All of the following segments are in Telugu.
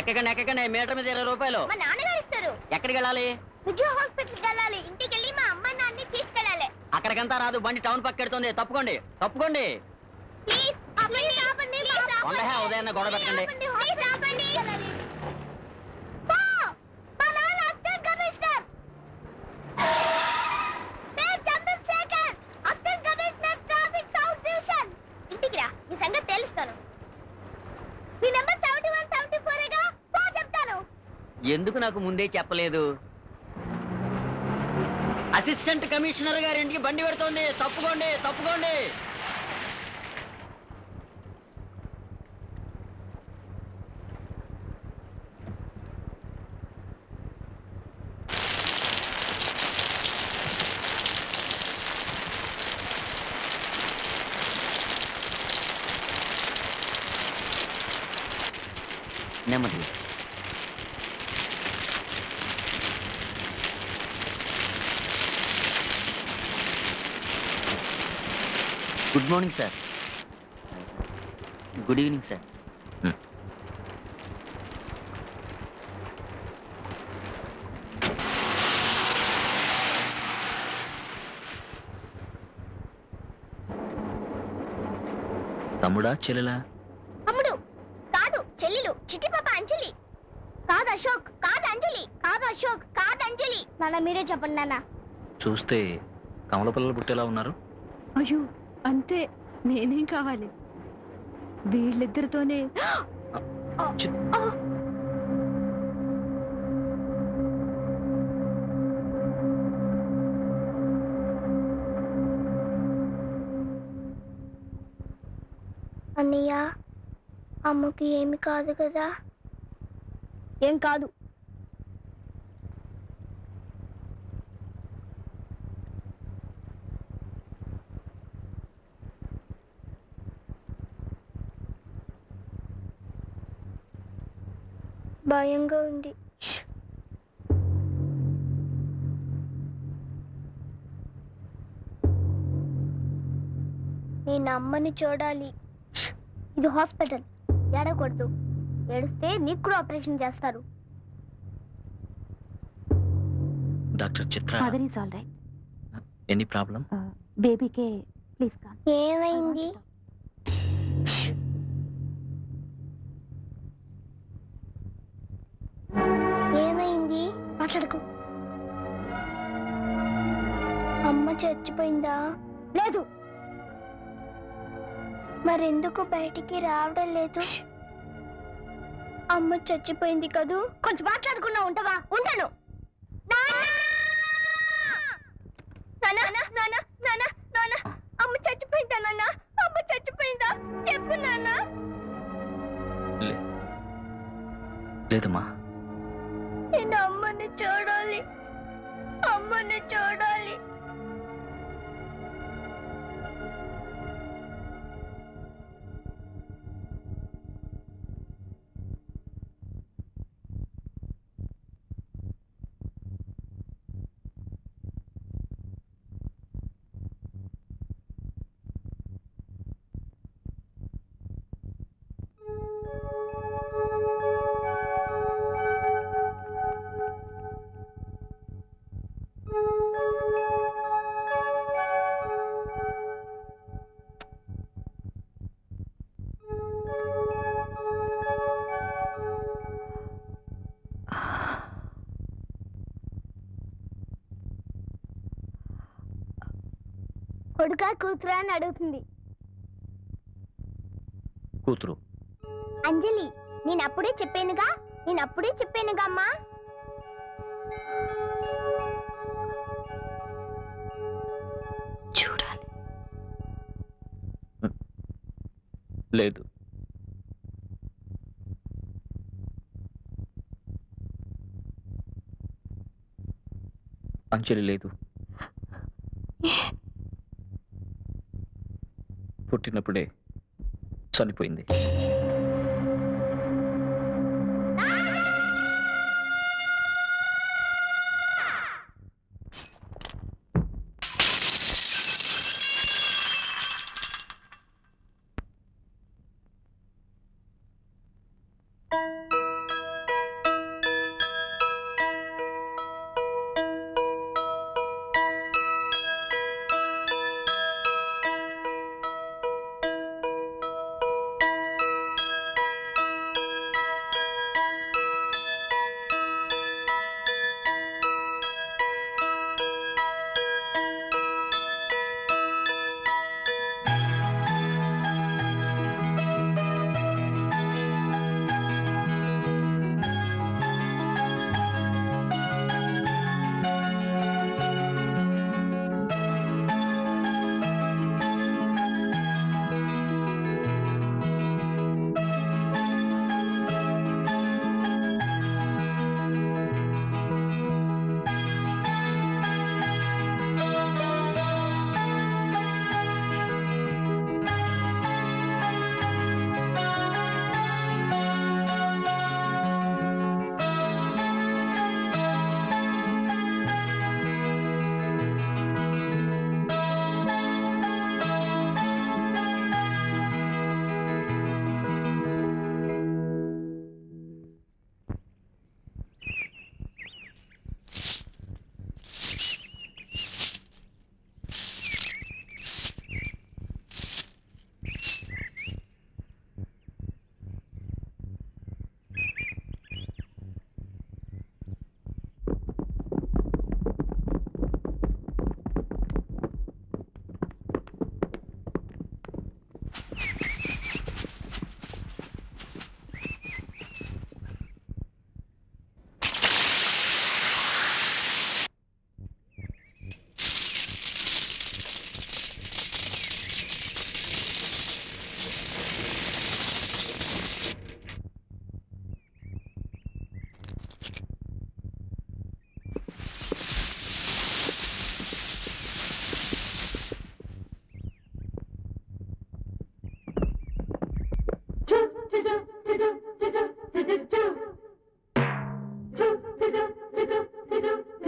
ఎక్కకండి ఎక్కకండి మీటర్ మీద ఇరవై రూపాయలు మా నాన్నగారు ఇస్తారు ఎక్కడికి వెళ్ళాలి విజయ హాస్పిటల్కి వెళ్ళాలి ఇంటికి వెళ్ళి మా అమ్మ నాన్ని తీసుకెళ్ళాలి అక్కడికంతా రాదు బండి టౌన్ పక్కెడుతుంది తప్పుకోండి తప్పుకోండి ప్లీజ్ ప్లీజ్ ఆపండి ప్లీజ్ వందహే ఉదయాన్నే గొడవ పెట్టకండి ప్లీజ్ ఆపండి పో! మా నాన్న అసిస్టెంట్ కమిషనర్ పేరు Chandrashekhar assistant commissioner traffic south division ఇంటికి రా నీ సంగతి తెలుస్తాను మీ number seventy one seventy four పో చెప్తాను ఎందుకు నాకు ముందే చెప్పలేదు అసిస్టెంట్ కమిషనర్ గారి ఇంటికి బండి పెడుతోంది తప్పుకోండి తప్పుకోండి నెమ్మది good morning sir good evening sir తమ్ముడా చెల్లెలా తమ్ముడు కాదు చెల్లెలు చిట్టి పాప అంజలి కాదు అశోక్ కాదు అంజలి కాదు అశోక్ కాదు అంజలి నాన్న మీరే చెప్పండి నాన్న చూస్తే కమల పిల్లలు పుట్టేలా ఉన్నారు అయ్యో అంతే నేనేం కావాలి వీళ్ళిద్దరితోనే చి- అన్నయ్య అమ్మకి ఏమి కాదు కదా ఏం కాదు భయంగా ఉంది నేను అమ్మని చూడాలి ఇది హాస్పిటల్ ఏడకూడదు ఏడిస్తే నీకు కూడా ఆపరేషన్ చేస్తారు doctor Chitra mother is all right any problem బేబీకే ప్లీజ్ కా ఏమైంది ఏమైంది మాట్లాడుకో అమ్మ చచ్చిపోయిందా లేదు మరెందుకు బయటికి రావడం లేదు అమ్మ చచ్చిపోయింది కదూ కొంచెం మాట్లాడుకున్నా ఉంటావా ఉంటాను నాన్న నాన్న నాన్న నాన్న అమ్మ చచ్చిపోయిందా నాన్న అమ్మ చచ్చిపోయిందా చెప్పు నాన్న లేదమ్మా నేను అమ్మని చూడాలి అమ్మని చూడాలి కొడుక కూతురా అని అడుగుతుంది కూతురు అంజలి నేను అప్పుడే చెప్పానుగా నేను అప్పుడే చెప్పానుగా అమ్మా చూడాలి లేదు అంజలి లేదు పుట్టినప్పుడే చనిపోయింది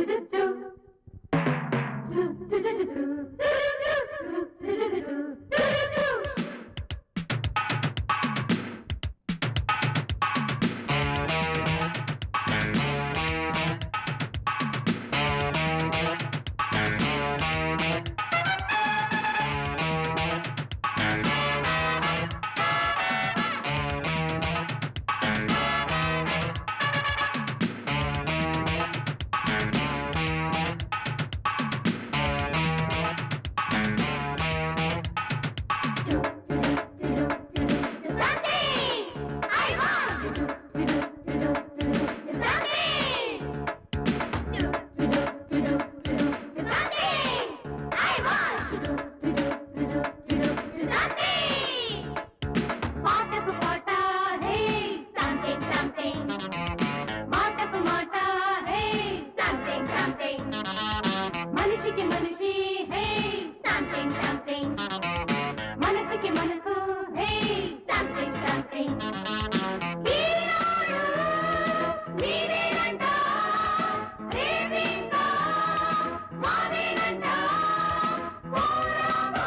మాటకు మాట హే సంథింగ్ సంథింగ్ మాటకు మాట హే సంథింగ్ సంథింగ్ మనిషికి మనిషి హే సంథింగ్ సంథింగ్ మనసుకి మనసు హే సంథింగ్ సంథింగ్ ఈనాడు నీవేనంట రేపింకా మాదేనంట పోరామో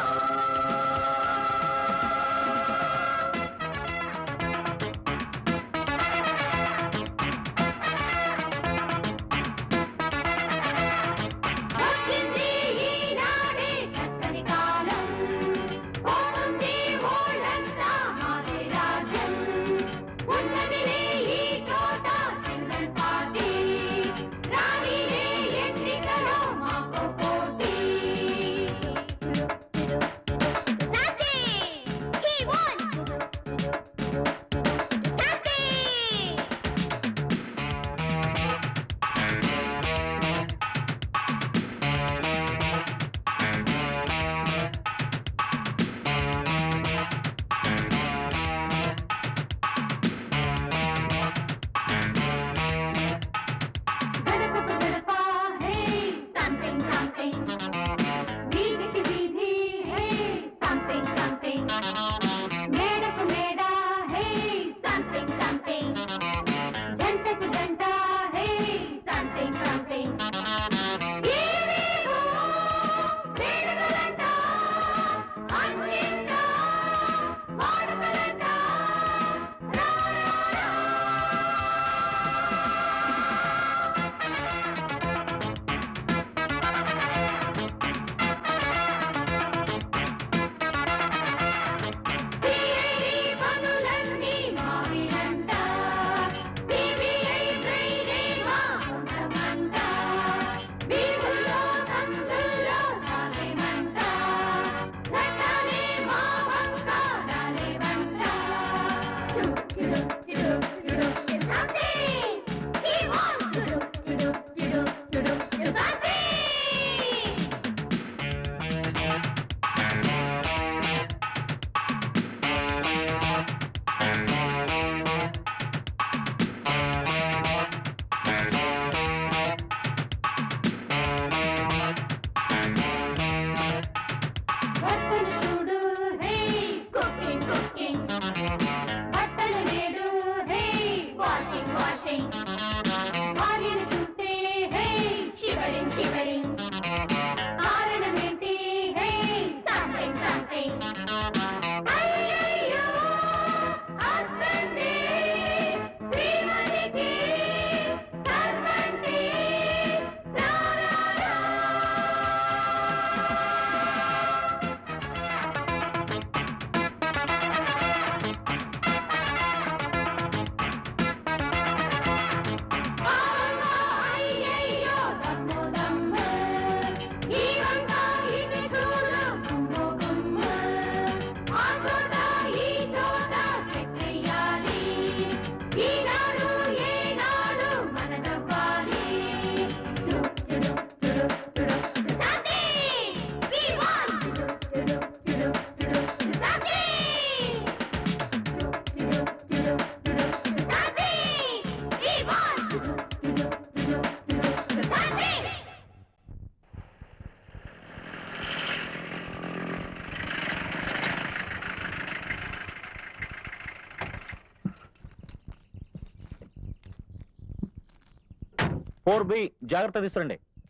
వచ్చింది ఈనాడే చక్కని కాలం పోతుంది ఓళ్ళంతా మాదే రాజ్యం ఉన్నదిలే ఈ చోట చిల్డ్రన్స్ పార్టీ రాణిలే ఎన్నికలో మాకు పోటీ శాంతి హీ వాన్స్ శాంతి గడపకు గడప హే సంథింగ్ సంథింగ్ వీధికి వీధి హే సంథింగ్ సంథింగ్ మేడకు మేడ హే సంథింగ్ సంథింగ్ జంటకు జంట హే సంథింగ్ సంథింగ్ ఏవేవో వేడుకలంట అన్నింట వాడుకలంట రా రా రా సిఐడి పనులన్నీ మావినంట సిబిఐ బ్రెయినే మా సొంతమంట వీధుల్లో సందుల్లో సాగేమంట చట్టాలే మా వంక రాలేవంట Something! He wants to do, to do, to do, to do, to something! బట్టలు చూడు హే కుకింగ్ కుకింగ్ బట్టలు నేడు హే వాషింగ్ వాషింగ్ భార్యను చూస్తే హే షివరింగ్ షివరింగ్ కారణమేంటి హే సంథింగ్ సంథింగ్ అయ్యయ్యో హస్బెండే శ్రీమతికి సర్వంటే రా రా రా ఆవంగా అయ్యయ్యో దమ్ము దమ్ము ఈ వంక ఇటు చూడు గుమ్ము గుమ్ము ఆ చోట ఈ చోట చెక్ చెయ్యాలి ఈనాడు ఏనాడు మన తవ్వాలి చుడు చుడు చుడు చుడు శాంతి వి వాంట్ చుడు చుడు చుడు చుడు శాంతి చుడు చుడు చుడు చుడు శాంతి వి వాంట్ చుడు చుడు చుడు చుడు శాంతి ఫోర్ బి జాగ్రత్త తీసుకురండి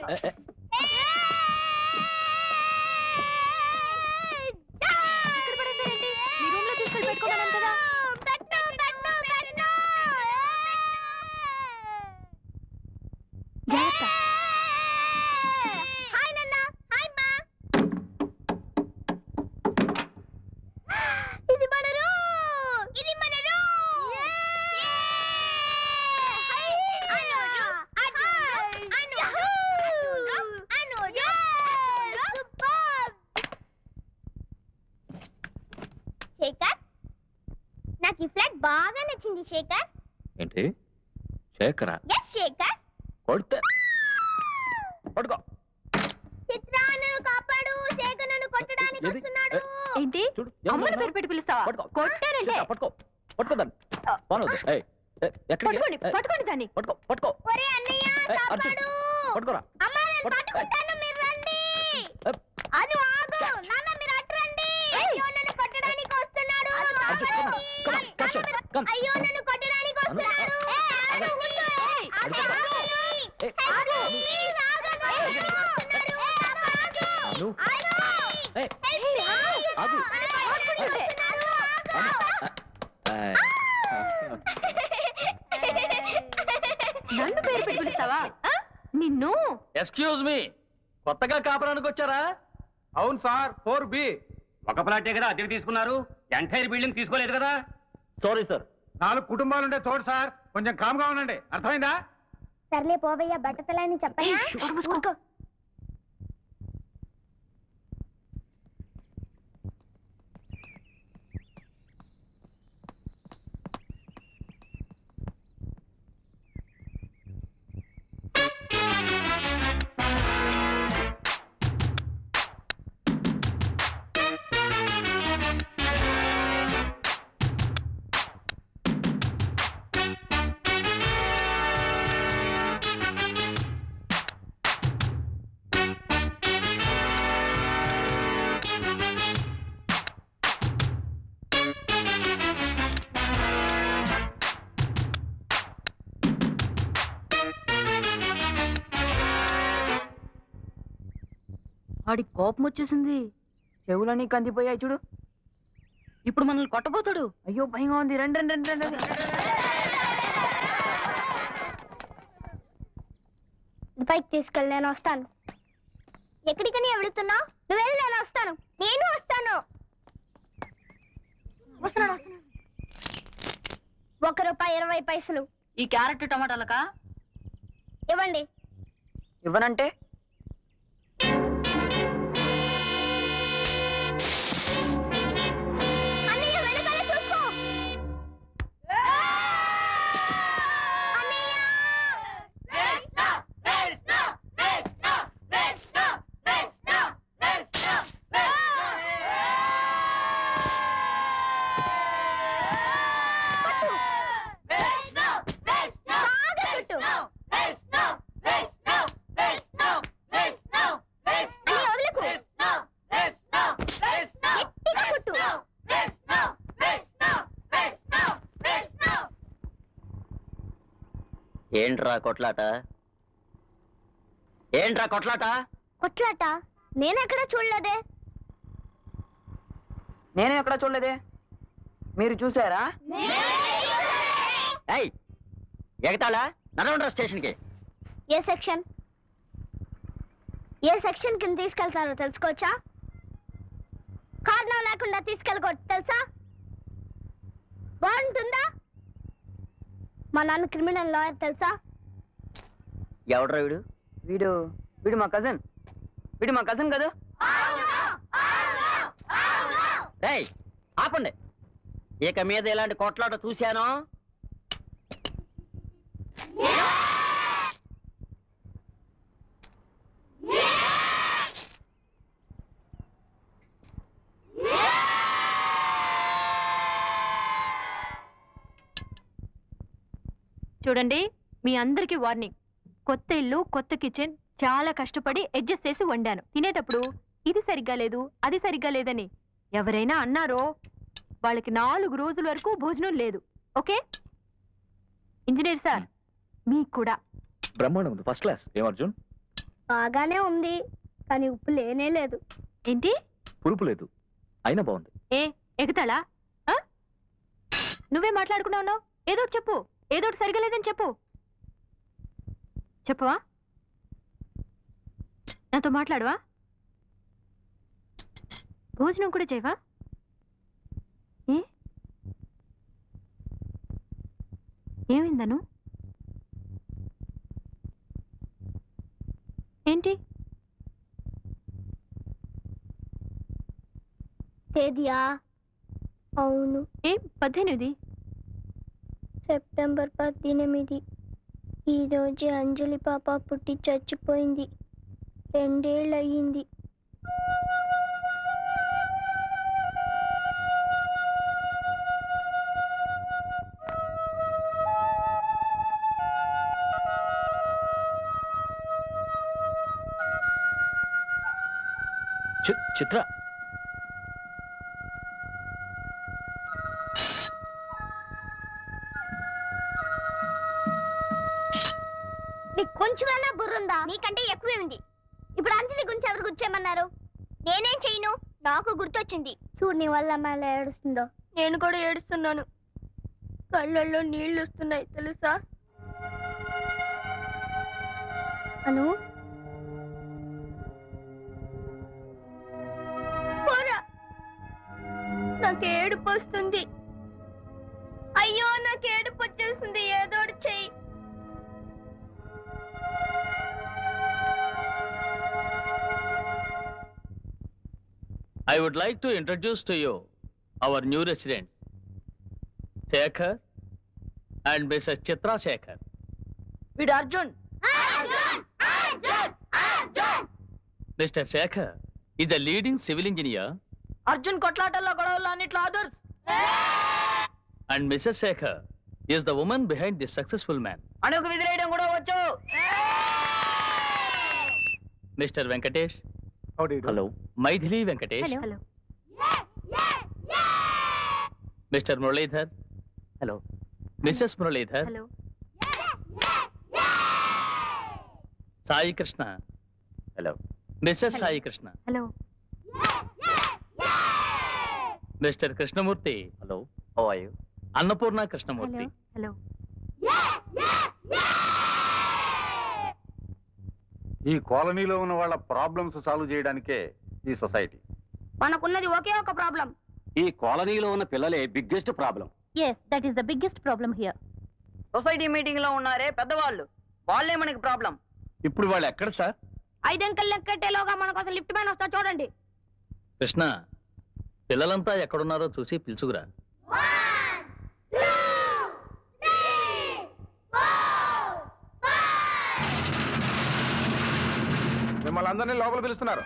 ఏ, ఏ, ఇక్కడ పడేశారేంటి? మీ రూమ్ లో తీసుకెళ్ళి పెట్టుకోమన్నాను కదా. జాగ్రత్త. హాయ్ నాన్న హాయ్ మా ఇది మన రూమ్ ఇది మన room hi Anu Anu Anu Anu super Shekhar నాకు ఈ ఫ్లాట్ బాగా నచ్చింది శేఖర్ ఏంటి శేఖరా ఎస్ శేఖర్ కొడితే పడుకో చిత్రా నన్ను కాపాడు శేఖర్ నన్ను కొట్టడానికి ఏది? వస్తున్నాడు ఏంటి చూడు అమ్మని పేరు పెట్టి పిలుస్తావా పట్టుకో. కొట్టారంటే శేఖర్, పట్టుకో పట్టుకో దాన్ని పోనవద్దు. ఏయ్, ఏయ్, ఎక్కడికి? పట్టుకోండి ఏయ్, పట్టుకోండి దాన్ని పట్టుకో పట్టుకో ఒరే అన్నయ్య ఏయ్, అర్జున్, కాపాడు పట్టుకోరా అమ్మ నేను పట్టు. పట్టుకుంటాను మీరు రండి ఏయ్. అను ఆగు నాన్న మీరు అటు రండి అయ్యో నన్ను కొట్టడానికి వస్తున్నాడు Arjun, come on, come on, catch him, come. అయ్యో నన్ను కొట్టడానికి అను, వస్తున్నాడు ఏయ్, ఆగు, అను. కూర్చో. ఏయ్, ఆగు, అను, ఆగు. ఏయ్, ఆగు, అను. please ఆగు, ఆగు. వస్తున్నాడు. ఏయ్, ఆగు. అను. ఆగు. ఏయ్, ఏయ్, ఆగు. నన్ను కొట్టడానికి వస్తున్నాడు. అను. ఆగు. ఏయ్. నన్ను పేరు పెట్టి పిలుస్తావా ఆ? నిన్ను ఎక్స్క్యూజ్ మీ కొత్తగా కాపురానికి వచ్చారా అవును సార్ ఫోర్ బి ఒక ప్లాటే కదా అద్దెకి తీసుకున్నారు ఎంటైర్ బిల్డింగ్ తీసుకోలేదు కదా సారీ సార్ నాలుగు కుటుంబాలు ఉండే చోటు సార్ కొంచెం కామ్గా ఉండండి అర్థమైందా సర్లే పోవయ్యా బట్టతలని చెప్పయ్యా ఏయ్, షూ, మూసుకో. ఆడి కోపం వచ్చేసింది చెవులన్నీ కందిపోయాయి చూడు ఇప్పుడు మనల్ని కొట్టబోతాడు అయ్యో భయంగా ఉంది రండి రండి రండి రండి పైకి తీసుకెళ్ళి నేను వస్తాను ఎక్కడికని వెళుతున్నావు నువ్వు వెళ్ళి నేను వస్తాను నేను వస్తాను వస్తున్నాడు వస్తున్నాడు ఒక రూపాయి ఇరవై పైసలు ఈ క్యారెట్ టమాటాలకా ఇవ్వండి ఇవ్వనంటే అన్నయ్య వెనకాల చూసుకో అన్నయ్య పట్టు. బాగా చుట్టు. అన్నయ్య వదలకు. గట్టిగా కొట్టు. ఏంట్రా కొట్లాట ఏంట్రా కొట్లాట కొట్లాట నేనెక్కడ చూడలేదే నేను ఎక్కడ చూడలేదే మీరు చూసారా ఏయ్ ఎగతాళా నడవండ్రా స్టేషన్కి ఏ సెక్షన్ ఏ సెక్షన్ కింద తీసుకెళ్తారో తెలుసుకోవచ్చా కారణం లేకుండా తీసుకెళ్ళకూడదు తెలుసా బాగుంటుందా మా నాన్న క్రిమినల్ లాయర్ తెలుసా ఎవడ్రా వీడు వీడు వీడు మా కజిన్ వీడు మా కజిన్ కదా రేయ్ ఆపండి ఇక మీద ఇలాంటి కొట్లాట చూశాను చూడండి మీ అందరికి వార్నింగ్ కొత్త ఇల్లు కొత్త కిచెన్ చాలా కష్టపడి అడ్జస్ట్ చేసి వండాను తినేటప్పుడు ఇది సరిగ్గా లేదు అది సరిగ్గా లేదని ఎవరైనా అన్నారో వాళ్ళకి నాలుగు రోజుల వరకు భోజనం లేదు ఓకే ఇంజనీర్ సార్ మీకు కూడా బ్రహ్మాండం ఉంది ఫస్ట్ క్లాస్ ఏం అర్జున్ బాగానే ఉంది కానీ ఉప్పు లేనే లేదు ఏంటి పులుపు లేదు అయినా బాగుంది ఏ ఎగతాళా ఆ? నువ్వే మాట్లాడుకున్నావు ఏదో ఒకటి చెప్పు ఏదో ఒకటి సరిగా లేదని చెప్పు చెప్పవా నాతో మాట్లాడవా భోజనం కూడా చేయవా ఏ ఏమైందను ఏంటి తేదియా అవును ఏం పద్దెనిమిది సెప్టెంబర్ పద్దెనిమిది ఈ రోజే అంజలి పాప పుట్టి చచ్చిపోయింది రెండేళ్ళు అయ్యింది చి- చిత్ర నీకు కొంచెమైనా బుర్రుందా నీకంటే ఎక్కువే ఉంది ఇప్పుడు అంజలి గురించి ఎవరు గుర్చేయమన్నారు నేనేం చేయను నాకు గుర్తొచ్చింది చూడు నీ వల్ల అమ్మ ఎలా ఏడుస్తుందో నేను కూడా ఏడుస్తున్నాను కళ్ళల్లో నీళ్లు వస్తున్నాయి తెలుసా అను పోరా నాకు ఏడుపు వస్తుంది అయ్యో నాకు ఏడుపు వచ్చేస్తుంది ఏదో ఒకటి చెయ్యి I would like to introduce to you our new residents, Shekhar and Mrs. Chitra Shekhar. వీడు Arjun Mr. Shekhar is a leading civil engineer Arjun కొట్లాటల్లో గొడవల్లో అన్నిట్లో ఆదర్స్ and Mrs. Shekhar is the woman behind this successful man. అణుకు విదిలేయడం కూడా వచ్చు Mr. Venkatesh, hello Maithili Venkatesh, hello hello Mr. Muralidhar, hello Mrs. Muralidhar, hello Sai Krishna, hello, Mrs. Hello. Sai Krishna, hello Mr. Krishnamurti, hello, how are you? Annapurna hello Krishnamurti. Hello ఈ కాలనీలో ఉన్న వాళ్ళ ప్రాబ్లమ్స్ సాల్వ్ చేయడానికే ఈ సొసైటీ మనకున్నది ఒకే ఒక ప్రాబ్లం ఈ కాలనీలో ఉన్న పిల్లలే biggest problem yes that is the biggest problem here society meeting లో ఉన్నారే పెద్దవాళ్ళు వాళ్ళే మనకి ప్రాబ్లం ఇప్పుడు వాళ్ళు ఎక్కడ సార్ ఐదంకల్ లెక్కెట్టేలోగా మన కోసం లిఫ్ట్ మ్యాన్ వస్తా చూడండి కృష్ణ పిల్లలంతా ఎక్కడున్నారో చూసి పిలుచుకురా మిమ్మల్ని అందరినీ లోపల పిలుస్తున్నారు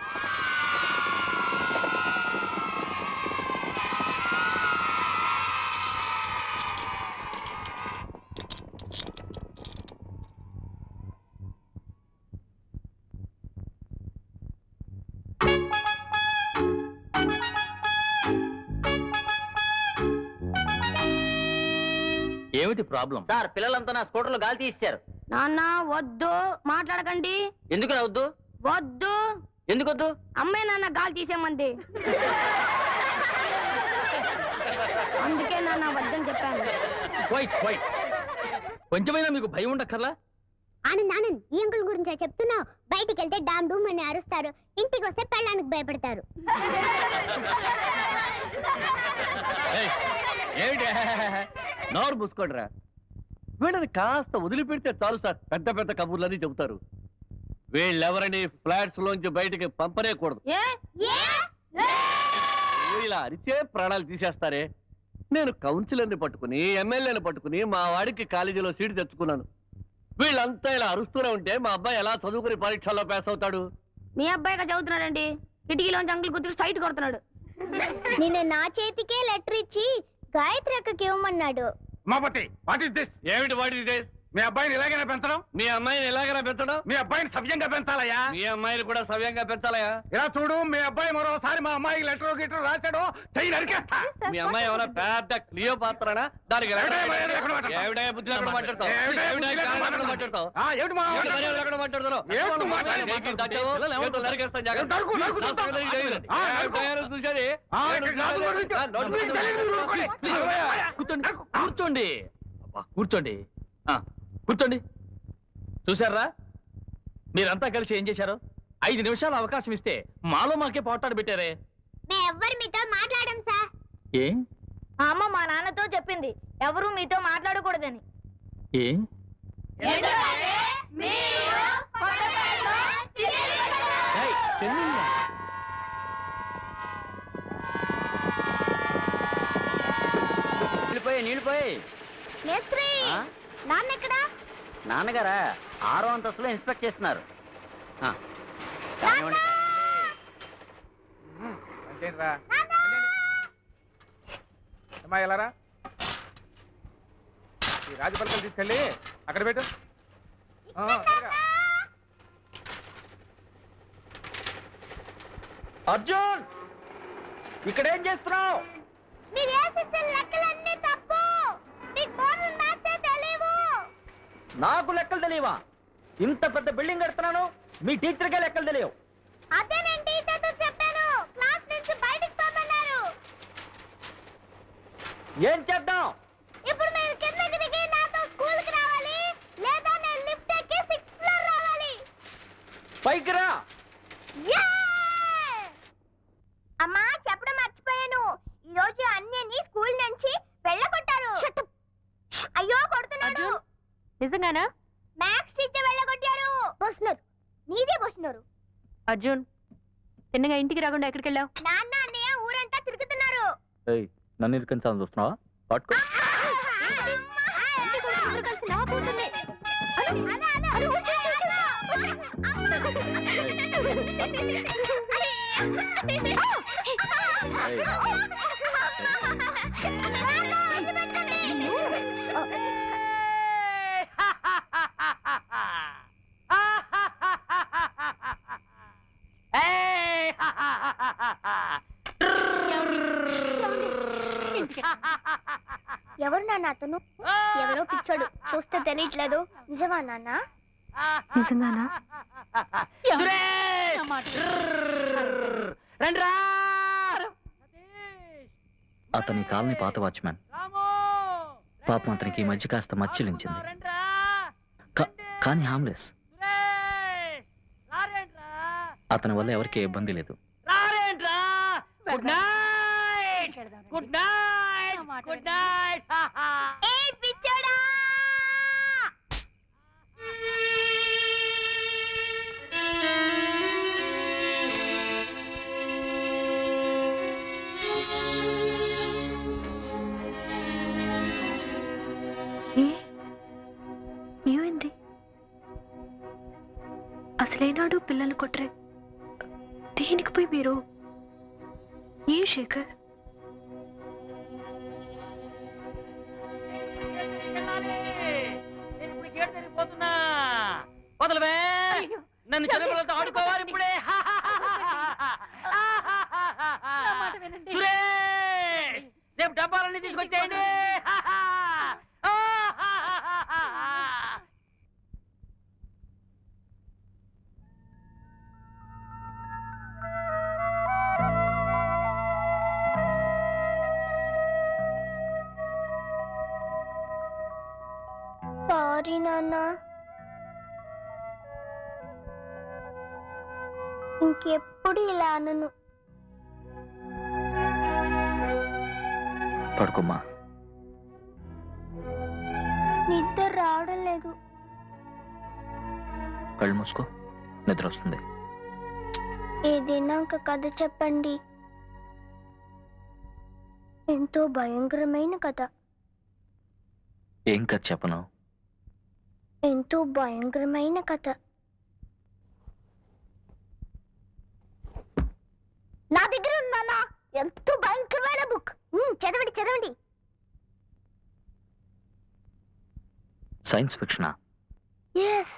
ఏమిటి ప్రాబ్లం సార్ పిల్లలంతా నా స్కూటర్లో గాలి తీస్తారు నాన్న వద్దు మాట్లాడకండి ఎందుకు రావద్దు వద్దు ఎందుకు వద్దు అమ్మాయి నాన్న గాలి తీసేమంది అందుకే నాన్న వద్దని చెప్పాను వైట్ వైట్ కొంచెమైనా మీకు భయం ఉండక్కర్లా ఆనంద్ ఆనంద్ ఈ అంకుల్ గురించి చెప్తున్నావు బయటికి వెళ్తే డామ్ డూమ్ అని అరుస్తారు ఇంటికి వస్తే పెళ్ళానికి భయపడతారు ఏయ్, ఏమిటి నోరు మూసుకోండిరా వీళ్ళని కాస్త వదిలిపెడితే చాలు సార్ పెద్ద పెద్ద కబుర్లని చెబుతారు వీళ్ళెవరని ఫ్లాట్స్ లోంచి బయటికి పంపనేకూడదు ఏ ఇలా అరిచే ప్రాణాలు తీసేస్తారే నేను కౌన్సిలర్ని పట్టుకుని ఎమ్మెల్యేని పట్టుకుని మా వాడికి కాలేజీలో సీటు తెచ్చుకున్నాను వీళ్ళంతా ఇలా అరుస్తూనే ఉంటే మా అబ్బాయి ఎలా చదువుకుని పరీక్షల్లో పాస్ అవుతాడు మీ అబ్బాయిగా చదువుతున్నాడండి కిటికీలోంచి అంకుల్ కూతురు సైట్ కొడుతున్నాడు నిన్న నా చేతికే లెటర్ ఇచ్చి గాయత్రి అక్కకి ఇవ్వమన్నాడు ఉమాపతి వాట్ ఇస్ దిస్ ఏమిటి వాడి మీ అబ్బాయిని ఇలాగైనా పెంచడం మీ అమ్మాయిని ఎలాగైనా పెంచడం మీ అబ్బాయిని సవ్యంగా పెంచాలయ్యా మీ అమ్మాయిని కూడా సవ్యంగా పెంచాలయా ఇలా చూడు మీ అబ్బాయి మరోసారి మా అమ్మాయికి లెటర్ గిటర్ రాశాడు చెయ్యి నరికేస్తా మీ అమ్మాయి ఏమైనా పెద్ద క్లియో పాత్రనా దానికి ఏమిటా మర్యాద లేకుండా మాట్లాడతావు? ఏమిటా బుద్ధి లేకుండా మాట్లాడతావు ఏమిటా ఏమిటా బుద్ధి లేకుండా కారణం లేకుండా మాట్లాడతావు? మాట్లాడతావు ఆ, ఏమిటి మా ఏమిటి మర్యాద లేకుండా మాట్లాడుతున్నావు? ఏమిటి నువ్వు మాట్లాడేది? నీకు దచ్చావు? చేతులు నరికేస్తాను జాగ్రత్త. నరుకు, నరుకు, నా చూద్దాం. సంగతి నీకు తెలియదు. ఆ, ఏ, నరుకు. తయారు చూసేది? ఆ, ఏ, ఇక్కడ నువ్వు నాకు చూసేది? నడుచు. ఆ, నడుచు. నీకు తెలియదు, నువ్వు ఊరుకోండి. కూర్చోండి కూర్చోండి అబ్బా, కూర్చోండి ఆ, కూర్చోండి చూసారా మీరంతా కలిసి ఏం చేశారు ఐదు నిమిషాలు అవకాశం ఇస్తే మాలో మాకే పోటాడు పెట్టారే ఎవ్వరు మీతో మాట్లాడడం సార్ ఏ అమ్మ మా నాన్నతో చెప్పింది ఎవరు మీతో మాట్లాడకూడదని ఏ ఏయ్, చెల్లిందా? నీళ్ళు పోయి నీళ్ళు పోయి మేస్త్రి ఆ? నాన్న ఎక్కడా నాన్నగారా ఆరో అంతస్తులో ఇన్స్పెక్ట్ చేస్తున్నారు ఆ, కానివ్వండి. అంతేంట్రా? అమ్మా ఎలారా ఈ రాజపలకలు తీసుకెళ్ళి అక్కడ పెట్టు ఆ, త్వరగా. అర్జున్ ఇక్కడేం చేస్తున్నావు మీరు వేసిన లెక్కలన్నీ తప్పు మీకు మోడల్ మ్యాథ్సే తెలియవు నాకు లెక్కలు తెలియవా ఇంత పెద్ద బిల్డింగ్ కడుతున్నాను మీ టీచర్కే లెక్కలు తెలియవు అదే నేను టీచర్తో చెప్పాను క్లాస్ నుంచి బయటికి పోమన్నారు ఏం చేద్దాం ఇప్పుడు మీరు కిందకి దిగి నాతో స్కూల్కి రావాలి లేదా నేను లిఫ్ట్ ఎక్కి సిక్స్త్ ఫ్లోర్ రావాలి పైకి రా యే! అమ్మా చెప్పడం మర్చిపోయాను ఈ రోజు అన్యని స్కూల్ నుంచి వెళ్ళగొట్టారు అయ్యో కొడుతున్నాడు అర్జున్? నిజంగానా మ్యాథ్స్ టీచర్ వెళ్ళగొట్టారు బోసినారు నీదే బోసినారు అర్జున్ తిన్నగా ఇంటికి రాకుండా ఎక్కడికి వెళ్ళావు నాన్న అన్నయ్య ఊరంతా తిరుగుతున్నారు నన్ను ఇరికించాలని చూస్తున్నావా పట్టుకో కలిసి లాగుతుంది ఎవరు నాన్న అతను ఎవరో పిచ్చోడు చూస్తే తెలియట్లేదు నిజమా నాన్న నిజంగానా అతని కాలనీ పాత వాచ్మ్యాన్ పాపం అతనికి ఈ మధ్య కాస్త మచ్చిలించింది కా- కానీ హామ్లెస్ అతని వల్ల ఎవరికి ఏ ఇబ్బంది లేదు good night good night good night ఏ పిచ్చోడా ఏ ఏమైంది అసలేనాడు పిల్లలు కొట్టరే దేనికి పోయి మీరు ఏ శేఖర్ నేను ఇప్పుడు గేట్ తిరిగిపోతున్నా వదలవే నన్ను చిన్నపిల్లలతో ఆడుకోవాలి ఇప్పుడే సురేష్ రేపు డబ్బాలన్నీ తీసుకొచ్చేయండి సారీ నాన్న ఇంకెప్పుడు ఇలా అనను పడుకోమ్మా నిద్ర రావడం లేదు కళ్ళు మూసుకో నిద్ర వస్తుంది ఏదైనా ఒక కథ చెప్పండి ఎంతో భయంకరమైన కథ ఏం కథ చెప్పను ఎంతో భయంకరమైన కథ నా దగ్గర ఉందా ఎంతో భయంకరమైన బుక్ ఉమ్, చదవండి చదవండి సైన్స్ ఫిక్షనా ఎస్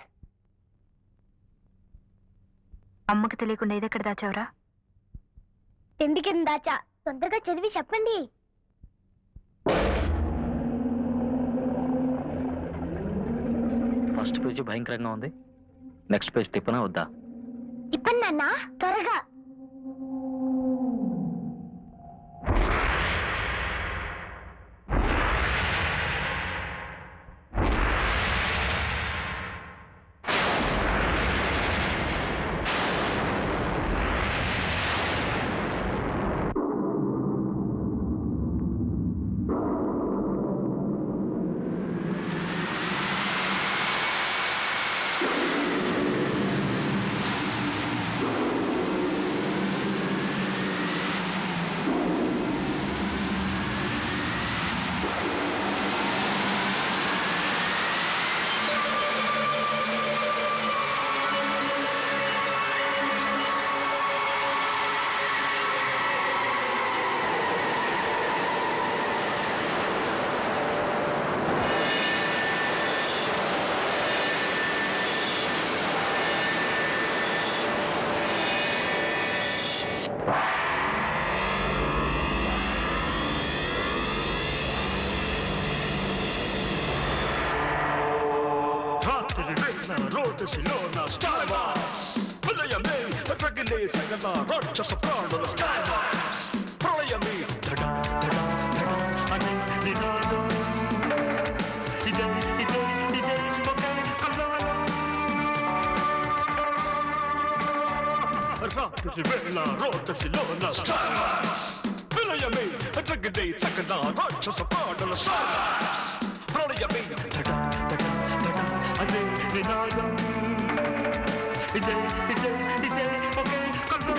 అమ్మకి తెలియకుండా ఇదెక్కడ దాచావురా తిండి కింద దాచా తొందరగా చదివి చెప్పండి ఫస్ట్ పేజీ భయంకరంగా ఉంది నెక్స్ట్ పేజ్ తిప్పనా వద్దా ఇప్పండి నాన్న త్వరగా రాత్రి వేళ రోదసిలోన స్టార్ విలయమే జగదే సకద రాక్షస పాడల స్టార్ ప్రళయమే తడ తడ తడ అదే వినాదం ఇదే ఇదే ఇదే ఒకే కన్నా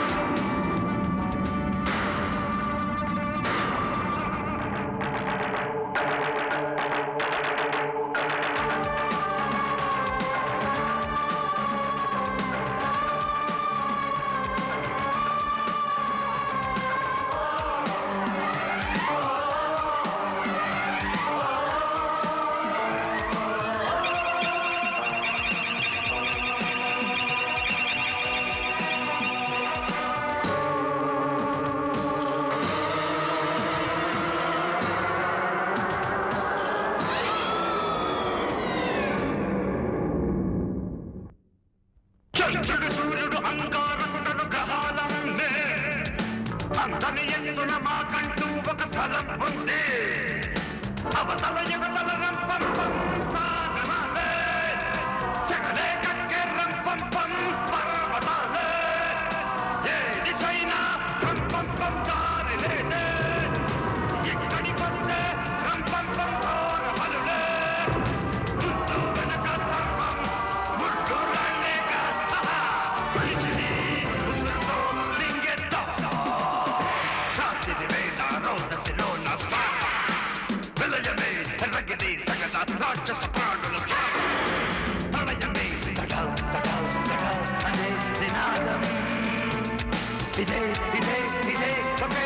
చంద్రుడు సూర్యుడు అంగారకుడు గ్రహాలన్నే అంతని ఎత్తున మాకంటూ ఒక స్థలం ఉంది అవతల యువతల రంపం పం సాగరాలే చెగలే కక్కే రంపం పం పర్వతాలే ఏ దిశైనా రంపం పం దారిలేనే ఇక్కడికొస్తే రంపం పం ఘోర బలులే ముందు వెనక సర్వం ముళ్ళు రాళ్ళేగా మనిషిని ఉసురుతో లింగేస్తా రాత్రి వేళ రోదసిలోన స్టార్ విలయమే రగిలి సగద రాక్షస ప్రాణుల స్టార్ ప్రళయమే తడా తడా తడా అనే నినాదం ఇదే ఇదే ఇదే ఒకే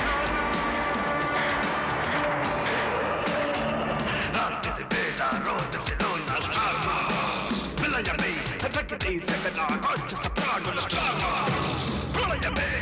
రాత్రి వేళ రోదసిలోన స్టార్ విలయమే రగిలి సగద రాక్షస ప్రాణుల స్టార్ ప్రళయమే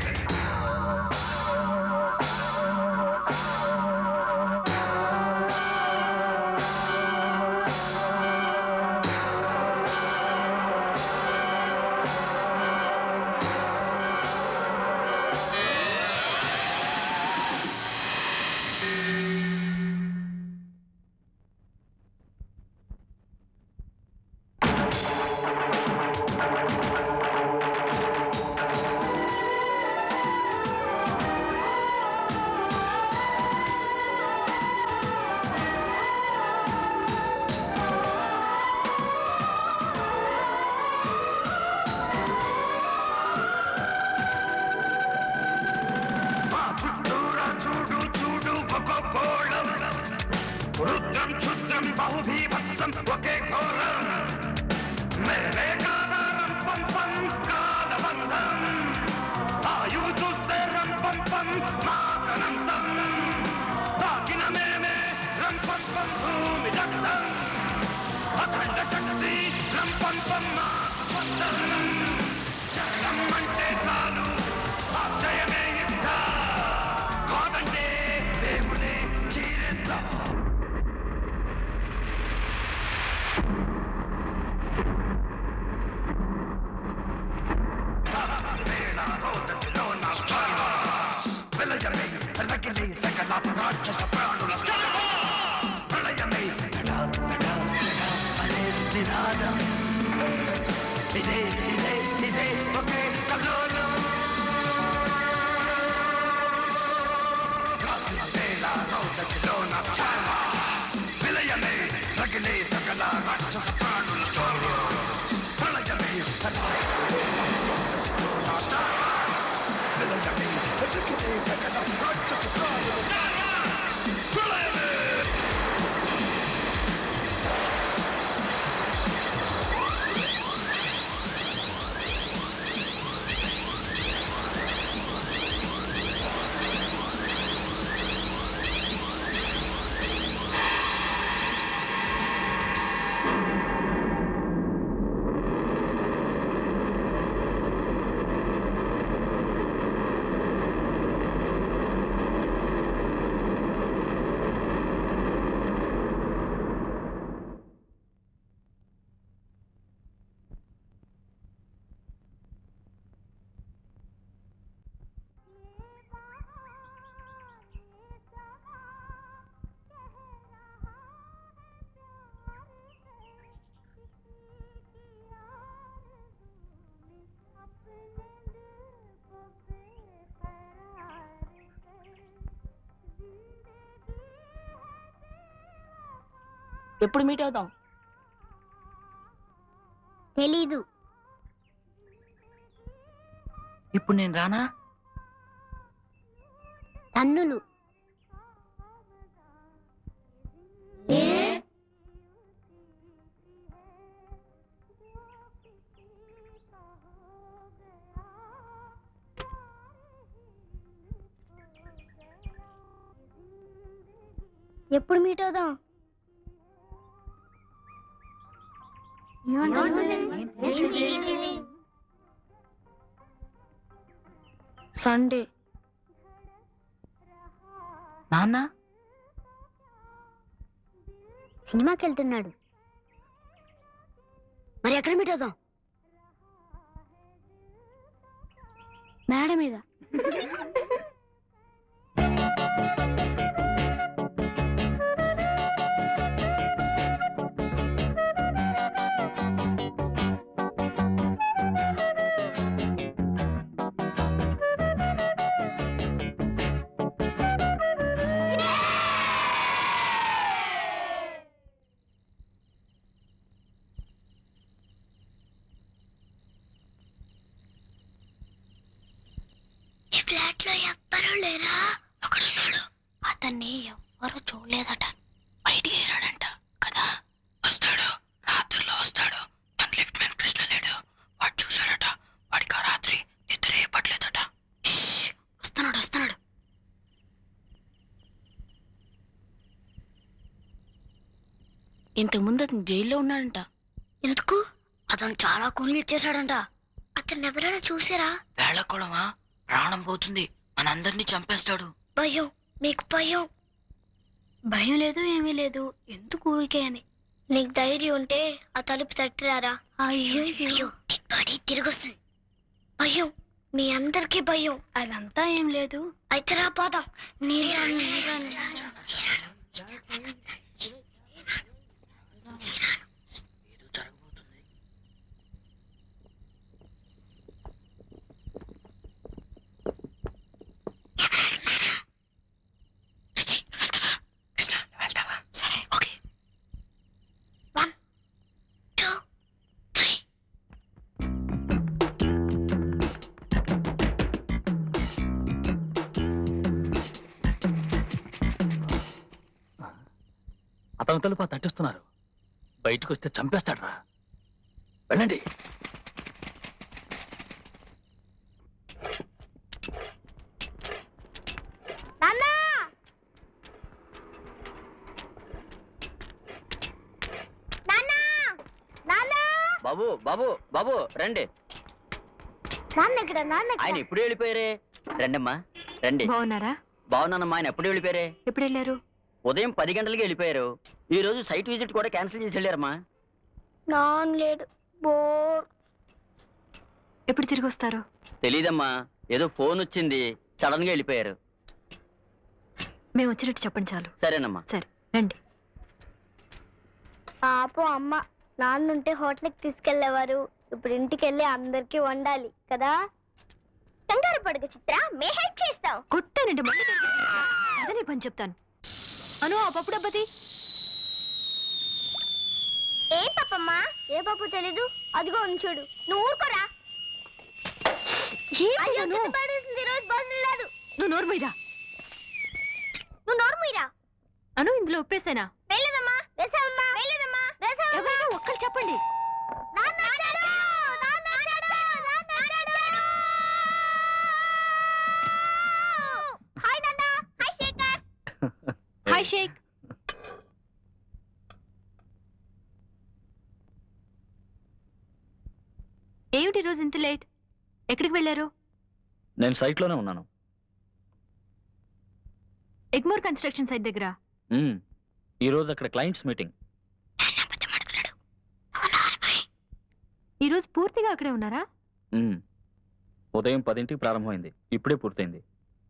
ఆ చుట్టూరా చూడు చూడు ఒక గోళం రుద్రం క్షుద్రం బహుభీభత్సం ఒకే ఘోరం మేరే కాదారం పం పం కాలబంధం ఆయువు చూస్తే రం పం పం మాకనంతం తాకిన మేమే రం పం పం భూమి దగ్ధం రగిలే సకల రాక్షస ప్రాణుల ప్రళయమే తడా తడా తడా అనే నినాదం ఇదే ఇదే ఇదే ఒకే కల్లోలం రాత్రి వేళ రౌదకిలోన ఛాయ విలయమే రగిలే సకల రాక్షస ప్రాణుల ప్రళయమే తడా విలయమే రగిలే సకల రాక్షస ప్రాణుల ప్రళయమే ఎప్పుడు మీట్ అవుతాం తెలీదు ఇప్పుడు నేను రానా తన్నులు ఎప్పుడు మీట్ అవుదాం సండే నాన్న సినిమాకి వెళ్తున్నాడు మరి ఎక్కడ మీట్ అవుదాం మేడ మీద ఈ ఫ్లాట్ లో ఎవ్వరూ లేరా ఒకడున్నాడు అతన్ని ఎవ్వరూ చూడలేదట బయటికి రాడంట కదా వస్తాడు రాత్రిలో వస్తాడు మన లిఫ్ట్ మ్యాన్ కృష్ణ లేడు వాడు చూశాడట వాడికి ఆ రాత్రి నిద్రే పట్టలేదట వస్తున్నాడు వస్తున్నాడు ఇంతకు ముందు అతను జైల్లో ఉన్నాడంట ఎందుకు అతను చాలా కూలీలు ఇచ్చేసాడంట అతన్ని ఎవరైనా చూసారా వేళకోళమా ప్రాణం పోతుంది మనందరినీ చంపేస్తాడు భయం మీకు భయం భయం లేదు ఏమీ లేదు ఎందుకు ఊరికే అని నీకు ధైర్యం ఉంటే ఆ తలుపు తట్టిరారా అయ్యో బాడీ తిరిగొస్తుంది భయం మీ అందరికీ భయం అదంతా ఏం లేదు అయితే రా పోదాం నీళ్ళు కృష్ణ వెళ్తావా సరే ఓకే టూ త్రీ అతను తలుపు తట్టిస్తున్నారు బయటకు వస్తే చంపేస్తాడు రా వెళ్ళండి నాన్నా నాన్నా నాన్నా బాబు బాబు బాబు రండి నాన్న ఇక్కడ నాన్న ఆయన ఇక్కడ ఎప్పుడు వెళ్ళిపోయారే రండమ్మా రండి బాగున్నారా బాగున్నానమ్మా ఆయన ఎప్పుడు వెళ్ళిపోయారే ఎప్పుడు వెళ్ళారు ఉదయం పది గంటలకి వెళ్ళిపోయారు ఈ రోజు సైట్ విజిట్ కూడా క్యాన్సిల్ చేసి వెళ్ళారమ్మా నాన్న లేడు బోర్ ఎప్పుడు తిరిగి వస్తారు తెలీదమ్మా ఏదో ఫోన్ వచ్చింది సడన్ గా వెళ్ళిపోయారు మేము వచ్చినట్టు చెప్పండి చాలు సరేనమ్మా సరే రండి పాపం అమ్మ నాన్నుంటే హోటల్కి తీసుకెళ్లేవారు ఇప్పుడు ఇంటికి వెళ్ళి అందరికీ వండాలి కదా కంగారు పడక చిత్ర మే హెల్ప్ చేస్తాం కొట్టానండి మళ్ళీ దొరికింది. అదే నీ పని చెప్తాను అను ఆ పప్పు డబ్బతి ఏ పాపమ్మా ఏ పాపు తెలీదు అదిగో ఉంది చూడు నువ్వు ఊరుకోరా అయ్యో, కింద పడేసింది, ఈ రోజు భోజనం లేదు నువ్వు నోరు మీరా నువ్వు నోరు మీరా అను ఇందులో ఉప్పేసానా వేయలేదమ్మా వేసావమ్మా వేయలేదమ్మా వేసావమ్మా ఎవరైనా ఒక్కరు చెప్పండి నాన్న వచ్చాడు! నాన్న వచ్చాడు! నాన్న వచ్చాడు! హాయ్ నాన్న హాయ్ శేఖర్ హాయ్ షేక్ ఏమిటి రోజు ఇంత లేట్ ఎక్కడికి వెళ్ళారు నేను సైట్లోనే ఉన్నాను ఎగ్మోర్ కన్స్ట్రక్షన్ సైట్ దగ్గర మ్మ్. ఈ రోజు అక్కడ క్లయింట్స్ మీటింగ్ ఈ రోజు పూర్తిగా అక్కడే ఉన్నారా మ్మ్. ఉదయం పదింటికి ప్రారంభమైంది ఇప్పుడే పూర్తయింది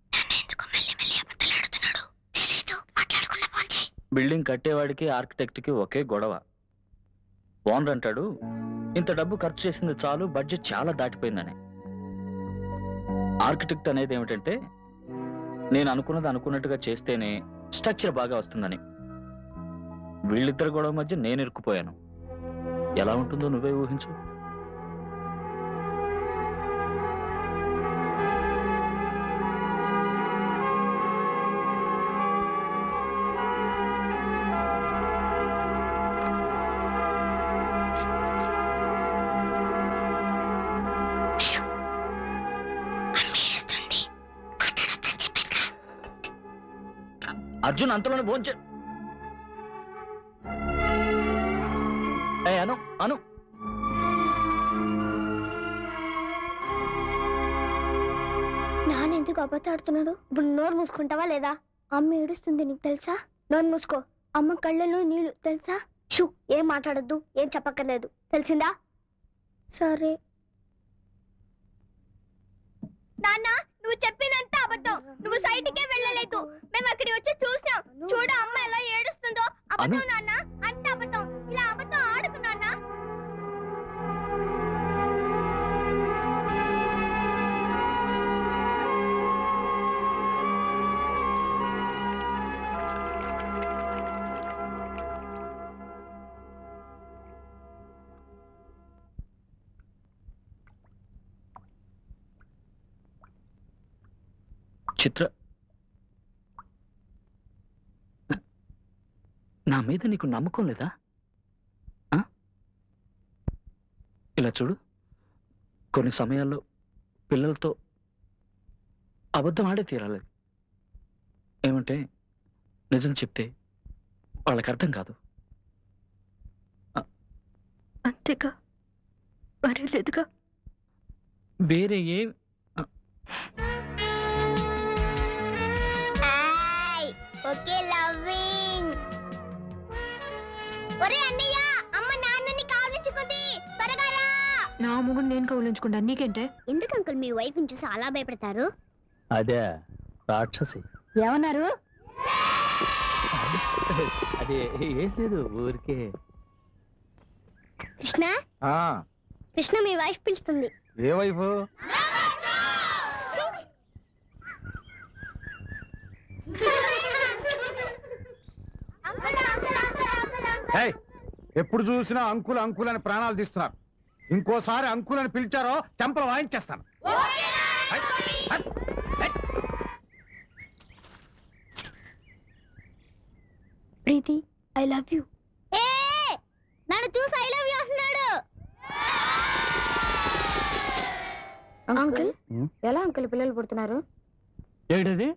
బిల్డింగ్ కట్టేవాడికి ఆర్కిటెక్ట్కి ఒకే గొడవ ఓనర్ అంటాడు ఇంత డబ్బు ఖర్చు చేసింది చాలు బడ్జెట్ చాలా దాటిపోయిందని ఆర్కిటెక్ట్ అనేది ఏమిటంటే నేను అనుకున్నది అనుకున్నట్టుగా చేస్తేనే స్ట్రక్చర్ బాగా వస్తుందని వీళ్ళిద్దరి గొడవ మధ్య నేను ఇరుక్కుపోయాను ఎలా ఉంటుందో నువ్వే ఊహించు అర్జున్ అంతలోనే భోంచే ఏ అను అను నాన్న ఎందుకు అబద్ధాడుతున్నాడు ఇప్పుడు నోరు మూసుకుంటావా లేదా అమ్మ ఏడుస్తుంది నీకు తెలుసా నోరు మూసుకో అమ్మ కళ్ళలో నీళ్లు తెలుసా షూ ఏం మాట్లాడద్దు ఏం చెప్పక్కర్లేదు తెలిసిందా సరే నాన్న నువ్వు చెప్పినంత అబద్ధం నువ్వు సైట్కే వెళ్ళలేదు మేము అక్కడికి వచ్చి చూసాం చూడు అమ్మ ఎలా ఏడుస్తుందో అబద్ధం నాన్న అంత అబద్ధం ఇలా అబద్ధం ఆడుకు నాన్న చిత్ర నా మీద నీకు నమ్మకం లేదా ఆ? ఇలా చూడు కొన్ని సమయాల్లో పిల్లలతో అబద్ధం ఆడే తీరాలి ఏమంటే నిజం చెప్తే వాళ్ళకి అర్థం కాదు అంతేగా మరే లేదుగా వేరే ఏం హాయ్ ఓకే లవింగ్ ఒరే అన్నయ్య అమ్మ నాన్నని కావలించుకుంది త్వరగా రా నా మొగుడు నేను కౌలించుకుంటా నీకేంటే ఎందుకు అంకుల్ మీ వైఫ్ చూసి అలా భయపడతారు అదే రాక్షసి ఏమన్నారు అదే ఏం లేదు ఊరికే కృష్ణ ఆ, కృష్ణ మీ వైఫ్ పిలుస్తుంది ఏ వైపు ఏయ్, ఎప్పుడు చూసినా అంకుల్ అంకుల్ అని ప్రాణాలు తీస్తున్నారు ఇంకోసారి అంకుల్ అని పిలిచారో చెంపలు వాయించేస్తాను hi, hi, hi. Preethi I love you ఏ నన్ను చూసి ఐ లవ్ యు అంటున్నాడు అంకుల్ ఎలా అంకుల్ పిల్లలు పుడుతున్నారు ఏంటది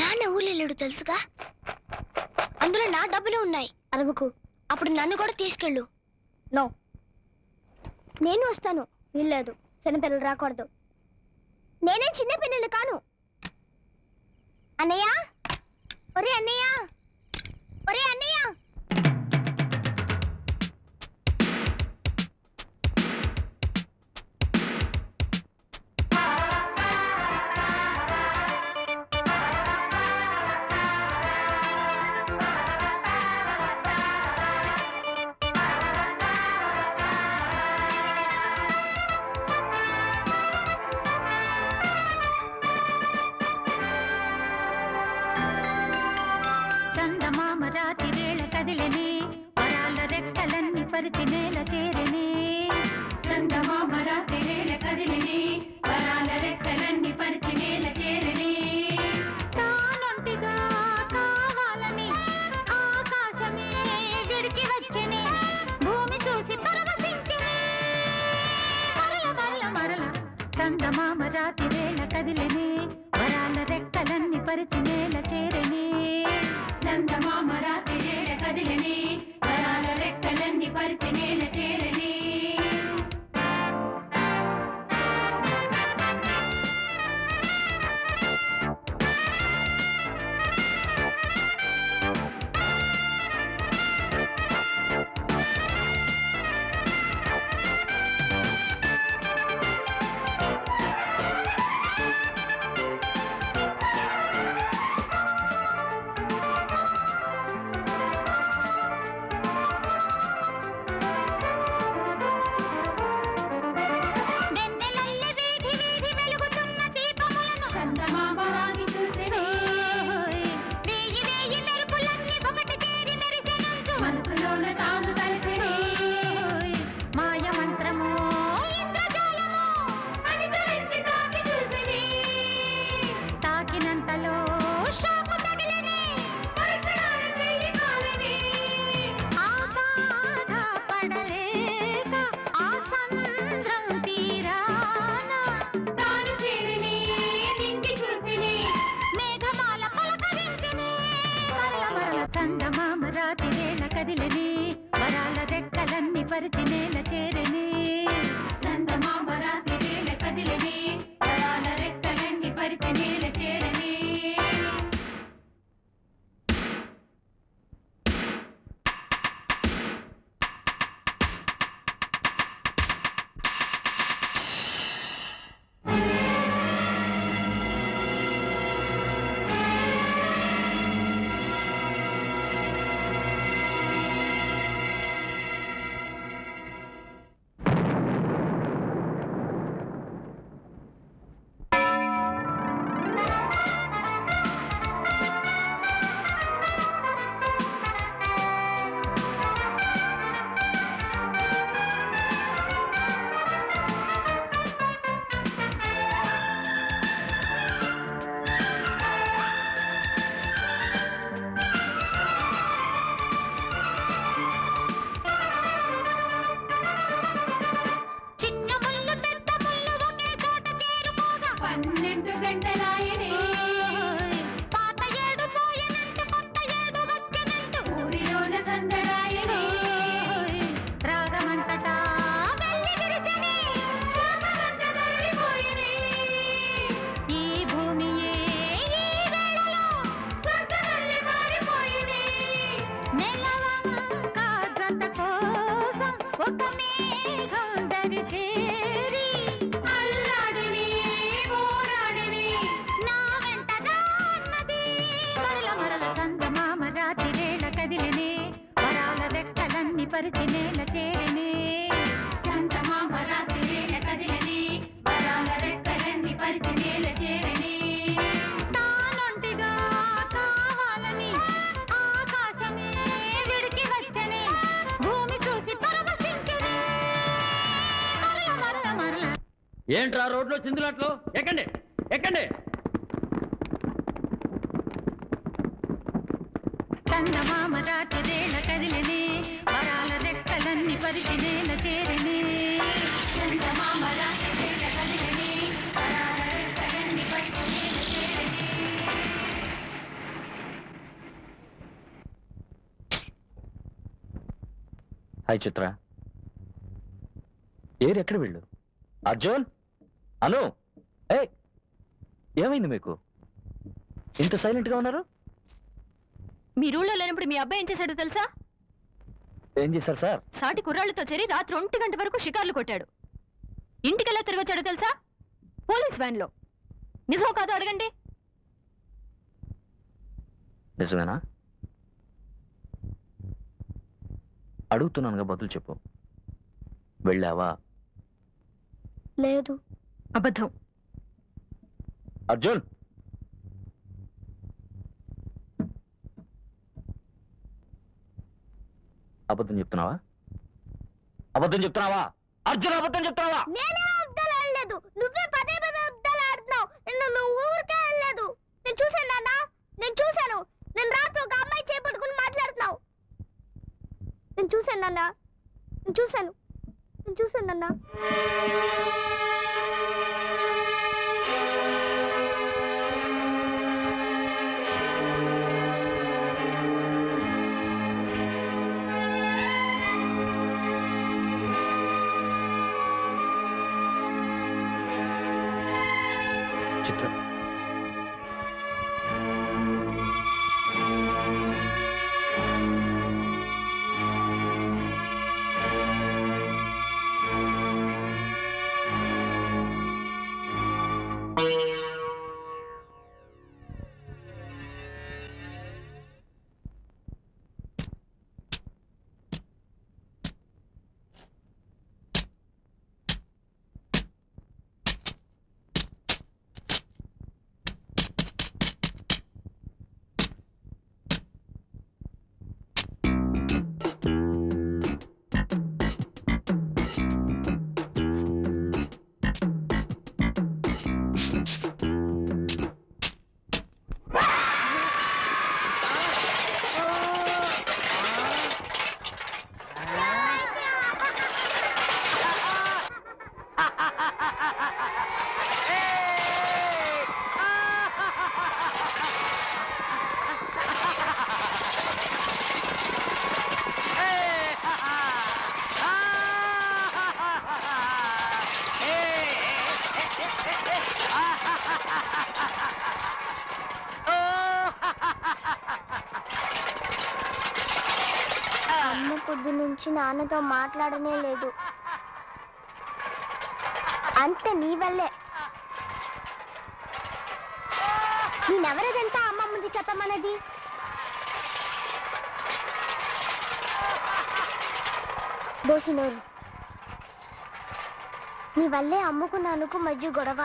నాన్న ఊళ్ళో లేడు తెలుసుగా అందులో నా డబ్బులు ఉన్నాయి అరవకు అప్పుడు నన్ను కూడా తీసుకెళ్ళు నో నేను వస్తాను వీల్లేదు చిన్నపిల్లలు రాకూడదు నేనే చిన్న పిల్లలు కాను అన్నయ్య ఒరే అన్నయ్య ఒరే అన్నయ్య చందమామ రాతి వేళ కదిలిని వరాల రెక్కలన్నీ పరిచి నేల చేరిని చందమామ రాతి వేళ కదిలిని వరాల రెక్కలన్నీ పరిచి నేల చేరిని తానొంటిగా కావాలని ఆకాశమే విడిచి వచ్చిని భూమి చూసి పరవశించిని మరల మరల మరల చందమామ రాతి వేళ కదిలిని వరాల రెక్కలన్నీ పరిచి నేల చేరిని చందమామ రాతి వేళ కదిలిని వరాల రెక్కలన్నీ పరిచి నేల చేరిని వెన్నెలల్లె వీధి వీధి వెలుగుతున్న దీపములను చందమామ రాగి చూసెనే. వేయి వేయి మెరుపులన్నీ ఒకటి చేరి మెరిసెనంచు మనసులోన తాను తలచెనే. మాయ మంత్రమో ఇంద్రజాలమో అనుకరించి తాకి చూసెనే. తాకినంతలో షాకు తగిలినే పరశురాల చెయ్యి కాలినే. ఆ బాధ పడలేక ఆ సంద్రం తీరాన తాను చేరిని నింగి చూసిని మేఘమాల పలకరించిని మరల మరల చందమామ రాతి వేళ కదిలిని వరాల రెక్కలన్నీ పరిచి నేల చేరిని చందమామ రాతి వేళ కదిలిని వరాల రెక్కలన్నీ పరిచి నేల చేరిని చిన్న ముళ్ళు పెద్ద ముళ్ళు ఒకే చోట చేరుకోగా పన్నెండు గంటలాయనే పాత ఏడు పోయినంత కొత్త ఏడు వచ్చనంటూ ఊరిలోన సందడాయనే రాగమంతటా వెళ్ళి విరిసెనే శోకమంతా తరలిపోయెనే. ఈ భూమియే ఈ వేళలో స్వర్గమల్లె మారిపోయెనే. నెలవంక జత కోసం ఒక మేఘం దరి చేరి అల్లాడిని పోరాడిని నా వెంట రాన్నది మరల మరల చందమామ రాతి వేళ కదిలిని వరాల రెక్కలన్నీ పరిచి నేల చేరిని చందమామ రాతి వేళ కదిలిని వరాల రెక్కలన్నీ పరిచి నేల చేరిని తానొంటిగా కావాలని ఆకాశమే విడిచి వచ్చని భూమి చూసి పరవశించని మరల మరల మరల ఏంట్రా రోడ్లో చిందులట్లు ఎక్కండి ఎక్కండి చందమామ రాతి వేళ కదిలిని వరాల రెక్కలన్నీ పరిచి నేల చేరిని చందమామ రాతి వేళ కదిలిని వరాల రెక్కలన్నీ పరిచి నేల చేరిని హాయ్ చిత్ర ఏరు ఎక్కడ వెళ్ళు అర్జున్ అను ఏ ఏమైంది మీకు ఇంత సైలెంట్ గా ఉన్నారు మీ రూల్లో లేనప్పుడు మీ అబ్బాయి ఏం చేశాడో తెలుసా ఏం చేశారు సార్ సాటి కుర్రాళ్ళతో చేరి రాత్రి ఒంటి గంట వరకు షికార్లు కొట్టాడు ఇంటికెలా తిరిగి వచ్చాడో తెలుసా పోలీస్ వ్యాన్ లో నిజమో కాదో అడగండి నిజమేనా అడుగుతున్నానుగా బదులు చెప్పు వెళ్ళావా లేదు అబద్ధం అర్జున్ అబద్ధం చెప్తున్నావా అబద్ధం చెప్తున్నావా అర్జున్ అబద్ధం చెప్తున్నావా నేనే అబ్దాలు ఆడలేదు నువ్వే పదే పదే అబ్దాలు ఆడుతున్నావు నిన్ను నువ్వు ఊరికే ఆడలేదు నేను చూశాను నాన్న నేను చూశాను నేను రాత్రి ఒక అమ్మాయి చేపట్టుకుని మాట్లాడుతున్నావు నేను చూశాను నాన్న నేను చూశాను నేను చూశాను నాన్న చిత్ర అమ్మ పొద్దు నుంచి నాన్నతో మాట్లాడనే లేదు అంతే నీ వల్లే నేనెవరిదంతా అమ్మ ముందు చెప్పమన్నది బోసినోరు నీ వల్లే అమ్ముకు నాన్నకు మధ్య గొడవ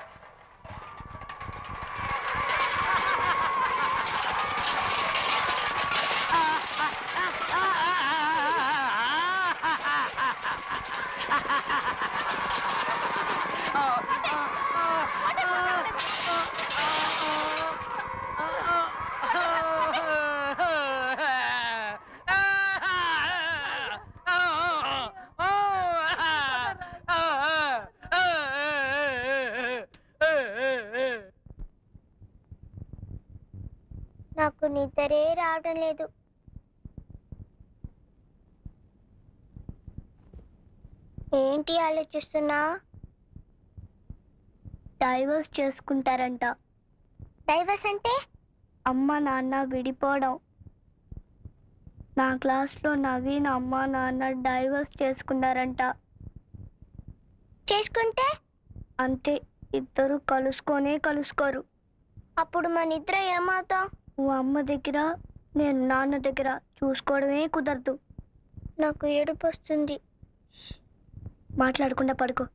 నాకు నిద్రే రావడం లేదు ఏంటి ఆలోచిస్తున్నా డైవర్స్ చేసుకుంటారంట డైవర్స్ అంటే అమ్మ నాన్న విడిపోవడం నా క్లాస్లో నవీన్ అమ్మ నాన్న డైవర్స్ చేసుకున్నారంట చేసుకుంటే అంతే ఇద్దరు కలుసుకొనే కలుసుకోరు అప్పుడు మన ఇద్దరు ఏమవుతాం నువ్వు అమ్మ దగ్గర నేను నాన్న దగ్గర చూసుకోవడమే కుదరదు నాకు ఏడుపు వస్తుంది మాట్లాడకుండా పడుకో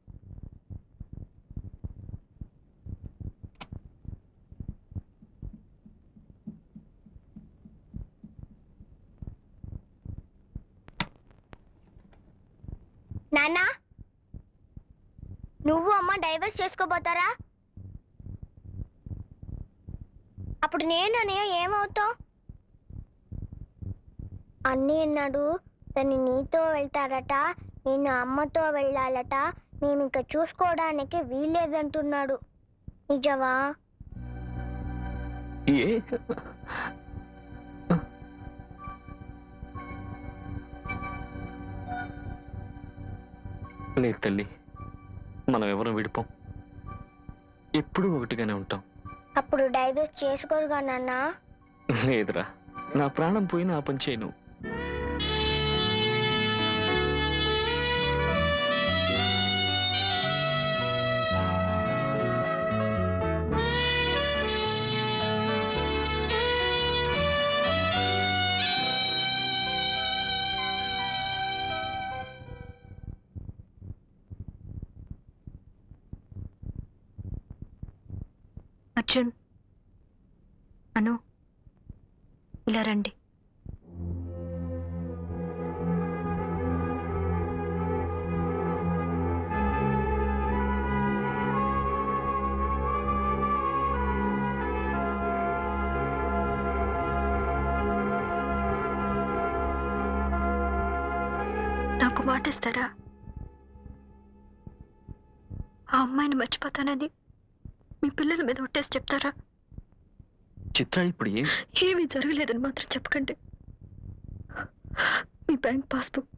నాన్నా నువ్వు అమ్మ డైవర్స్ చేసుకోబోతారా అప్పుడు నేను అన్నయ్య ఏమవుతావు అన్నీ అన్నాడు తను నీతో వెళ్తాడట నేను అమ్మతో వెళ్ళాలట మేము ఇంకా చూసుకోవడానికి వీల్లేదంటున్నాడు నిజమా ఏ లేదు తల్లి మనం ఎవరం విడిపోం ఎప్పుడూ ఒకటిగానే ఉంటాం అప్పుడు డైవర్స్ చేసుకోరుగా నాన్న లేదురా నా ప్రాణం పోయినా ఆ పని చేయను అర్జున్ అను ఇలా రండి నాకు మాట ఇస్తారా ఆ అమ్మాయిని మర్చిపోతానని మీ పిల్లల మీద ఒట్టేసి చెప్తారా చిత్ర ఇప్పుడు ఏం ఏమీ జరగలేదని మాత్రం చెప్పకండి మీ బ్యాంక్ పాస్బుక్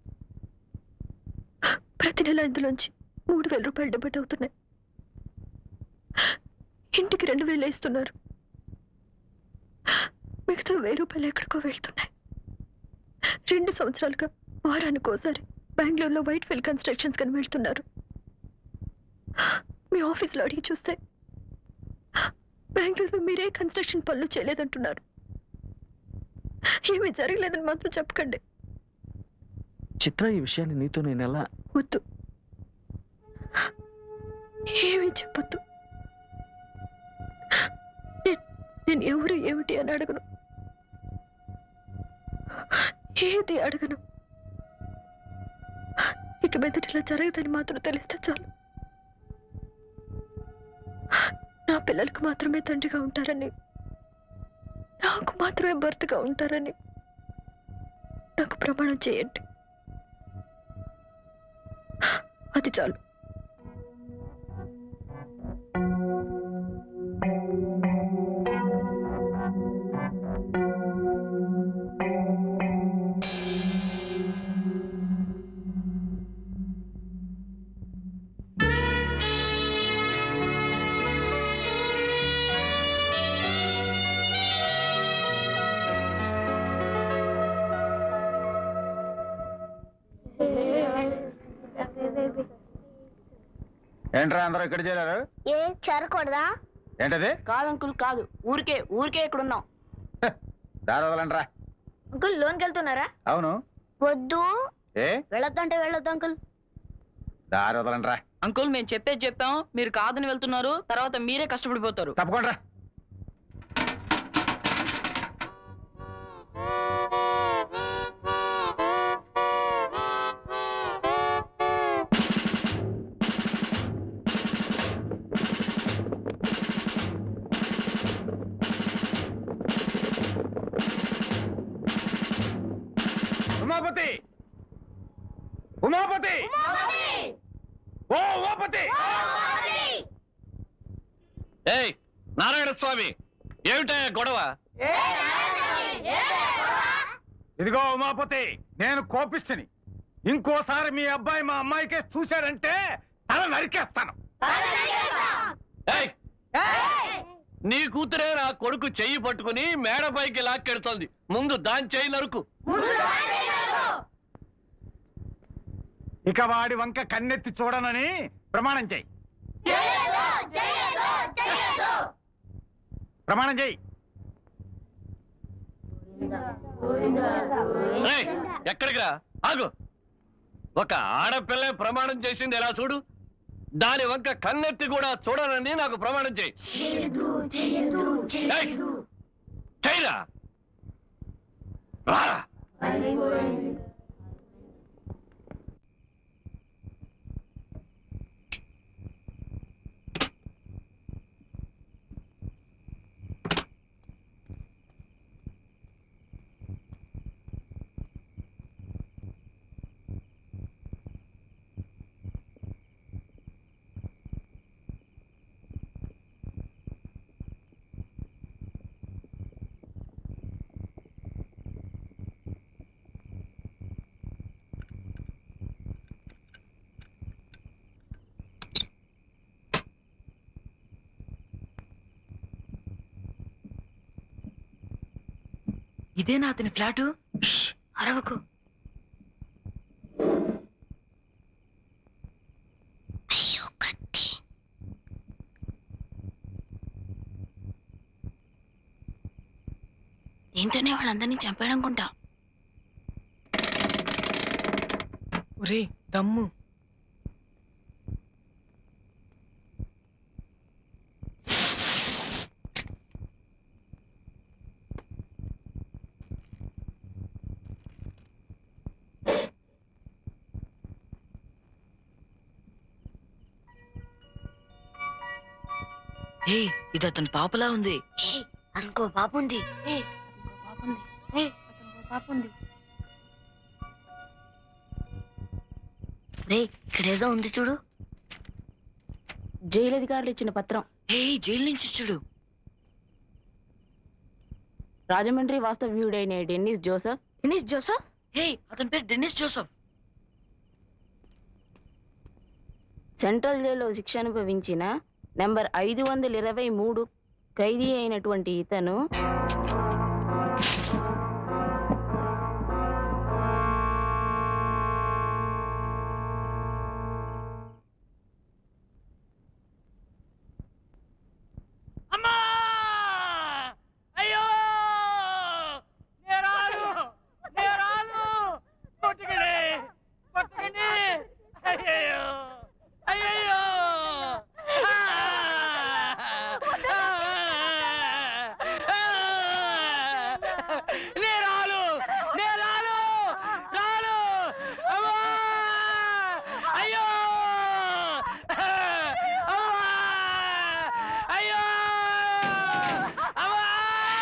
ప్రతి నెల ఇందులోంచి మూడు వేల రూపాయలు డెబిట్ అవుతున్నాయి ఇంటికి రెండు వేలు ఇస్తున్నారు మిగతా వెయ్యి రూపాయలు ఎక్కడికో వెళ్తున్నాయి రెండు సంవత్సరాలుగా వారానికి ఒకసారి బెంగళూరులో వైట్ ఫీల్డ్ కన్స్ట్రక్షన్స్ కని వెళ్తున్నారు మీ ఆఫీస్లో అడిగి చూస్తే బెంగళూరులో మీరే కన్స్ట్రక్షన్ పనులు చేయలేదంటున్నారు ఏమీ జరగలేదని మాత్రం చెప్పకండి చిత్ర ఈ విషయాన్ని నీతో నేను ఎలా వద్దు ఏమీ చెప్పొద్దు నే- నేను ఎవరు ఏమిటి అని అడగను ఏది అడగను ఇక మీదట ఇలా జరగదని మాత్రం తెలిస్తే చాలు నా పిల్లలకు మాత్రమే తండ్రిగా ఉంటారని నాకు మాత్రమే భర్తగా ఉంటారని నాకు ప్రమాణం చేయండి అది చాలు ఏంట్రా అందరూ ఇక్కడ చేరారు ఏ చేరకూడదా ఏంటది కాదు అంకుల్ కాదు ఊరికే ఊరికే ఇక్కడ ఉన్నాం దారి వదలండి రా అంకుల్ లోన్కి వెళ్తున్నారా అవును వద్దు ఏ వెళ్ళొద్దంటే వెళ్ళొద్దు అంకుల్ దారి వదలండి రా అంకుల్ మేము చెప్పేది చెప్పాం మీరు కాదని వెళ్తున్నారు తర్వాత మీరే కష్టపడిపోతారు తప్పకుండా రా ఉమాపతి ఉమాపతి ఓ ఉమాపతి ఏయ్ నారాయణ స్వామి ఏమిటయ్యా గొడవ ఇదిగో ఉమాపతి నేను కోపిస్తుని ఇంకోసారి మీ అబ్బాయి మా అమ్మాయికే చూశాడంటే తల నరికేస్తాను ఏయ్! నీ కూతురే నా కొడుకు చెయ్యి పట్టుకుని మేడ పైకి లాక్కెడుతోంది ముందు దాని చెయ్యి నరుకు ఇక వాడి వంక కన్నెత్తి చూడనని ప్రమాణం చేయి ప్రమాణం చేయి ఏయ్, ఎక్కడికి రా ఆగు ఒక ఆడపిల్ల ప్రమాణం చేసింది ఎలా చూడు దాని వంక కన్నెత్తి కూడా చూడనని నాకు ప్రమాణం చేయి ఏయ్, చెయ్యిరా రారా. ఇదేనా అతని ఫ్లాటు అరవకు దీంతోనే వాళ్ళందరినీ చంపాడనుకుంటా ఒరే దమ్ము ఏ ఇది అతని పాపలా ఉంది అనుకో బాబు ఉంది రే ఇక్కడేదో ఉంది చూడు జైలు అధికారులు ఇచ్చిన పత్రం ఏ జైలు నుంచి చూడు రాజమండ్రి వాస్తవ్యుడైన Dennis Joseph Dennis Joseph hey అతని పేరు డెన్నిస్ జోసఫ్ సెంట్రల్ జైల్లో శిక్ష అనుభవించిన నెంబర్ ఐదు వందల ఇరవై మూడు ఖైదీ అయినటువంటి ఇతను అమ్మా అయ్యో నేరాలు నేరాలు కొట్టుకండి కొట్టుకండి అయ్యయ్యో అయ్యయ్యో ఆ! నేరాలు నేరాలు రాలు అమ్మా అయ్యో అమ్మా అయ్యో అమ్మా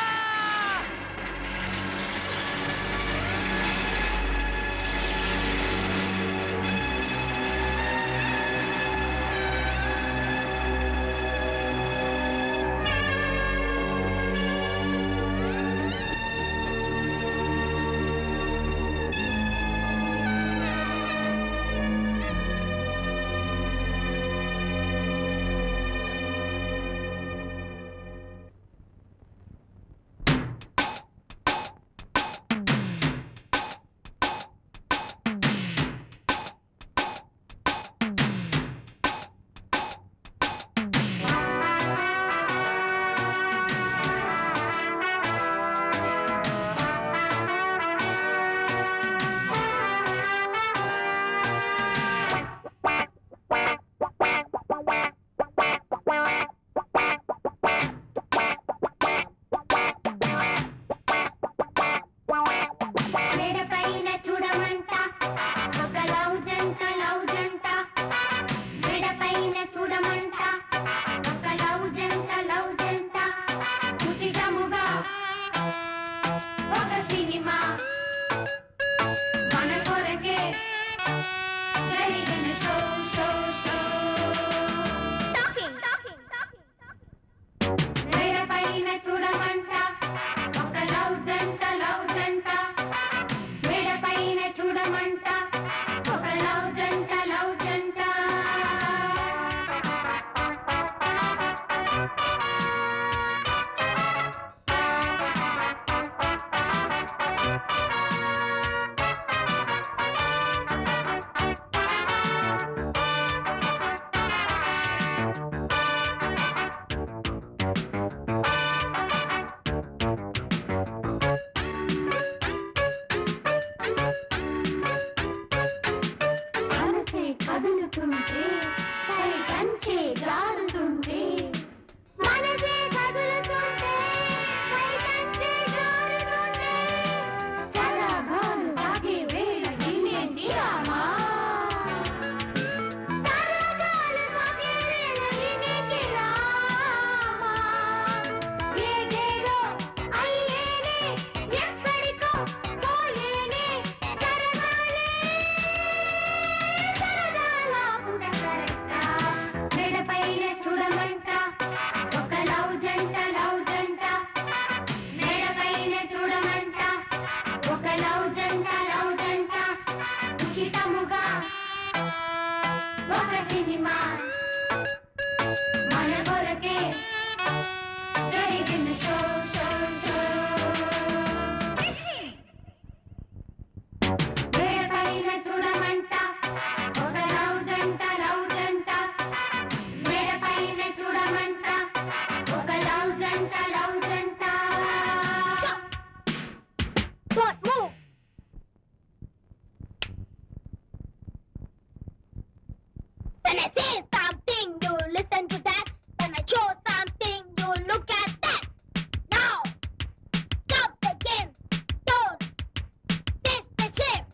మేడపైన చూడమంట ఒక లవ్ జంట లవ్ జంట మేడపైన చూడమంట ఒక లవ్ జంట లవ్ జంట ఉచితముగా ఒక సినిమా మన కొరకే జరిగిన షో షో షో మేడపైన చూడమంట ఒక లవ్ జంట లవ్ జంట మేడపైన చూడమంట ఒక లవ్ జంట లవ్ జంట మనసే కదులుతుంటే పై కంచే జారుతుంటే మనసే కదులుతుంటే పై కంచే జారుతుంటే సరాగాలు సాగే వేళ నిన్నేంటి రామా సరాగాలు సాగే వేళ నిన్నేంటి రామా ఏదేదో అయ్యేనే ఎక్కడికో పోయేనే సరదాలే మేడపైన చూడమంట ఒక లవ్ జంట లవ్ జంట మేడపైన చూడమంట ఒక లవ్ జంట లవ్ జంట ఉచితముగా ఒక సినిమా మన కొరకే జరిగిన show show show When I say something, you listen to that. When I show something, you look at that. Now, stop the game. Don't miss the ship.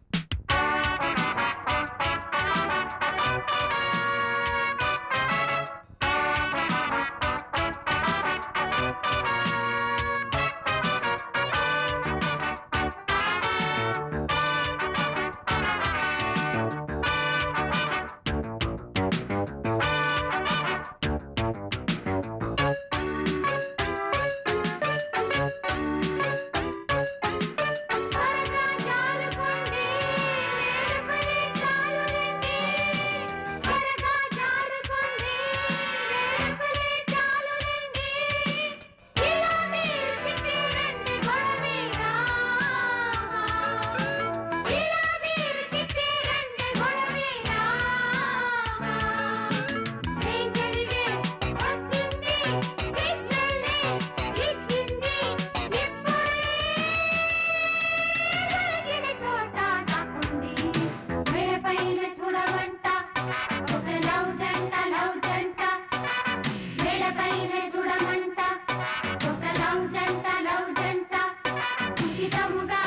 మేడపైన చూడమంట ఒక లవ్ జంట లవ్ జంట మేడపైన చూడమంట ఒక లవ్ జంట లవ్ జంట ఉచితముగా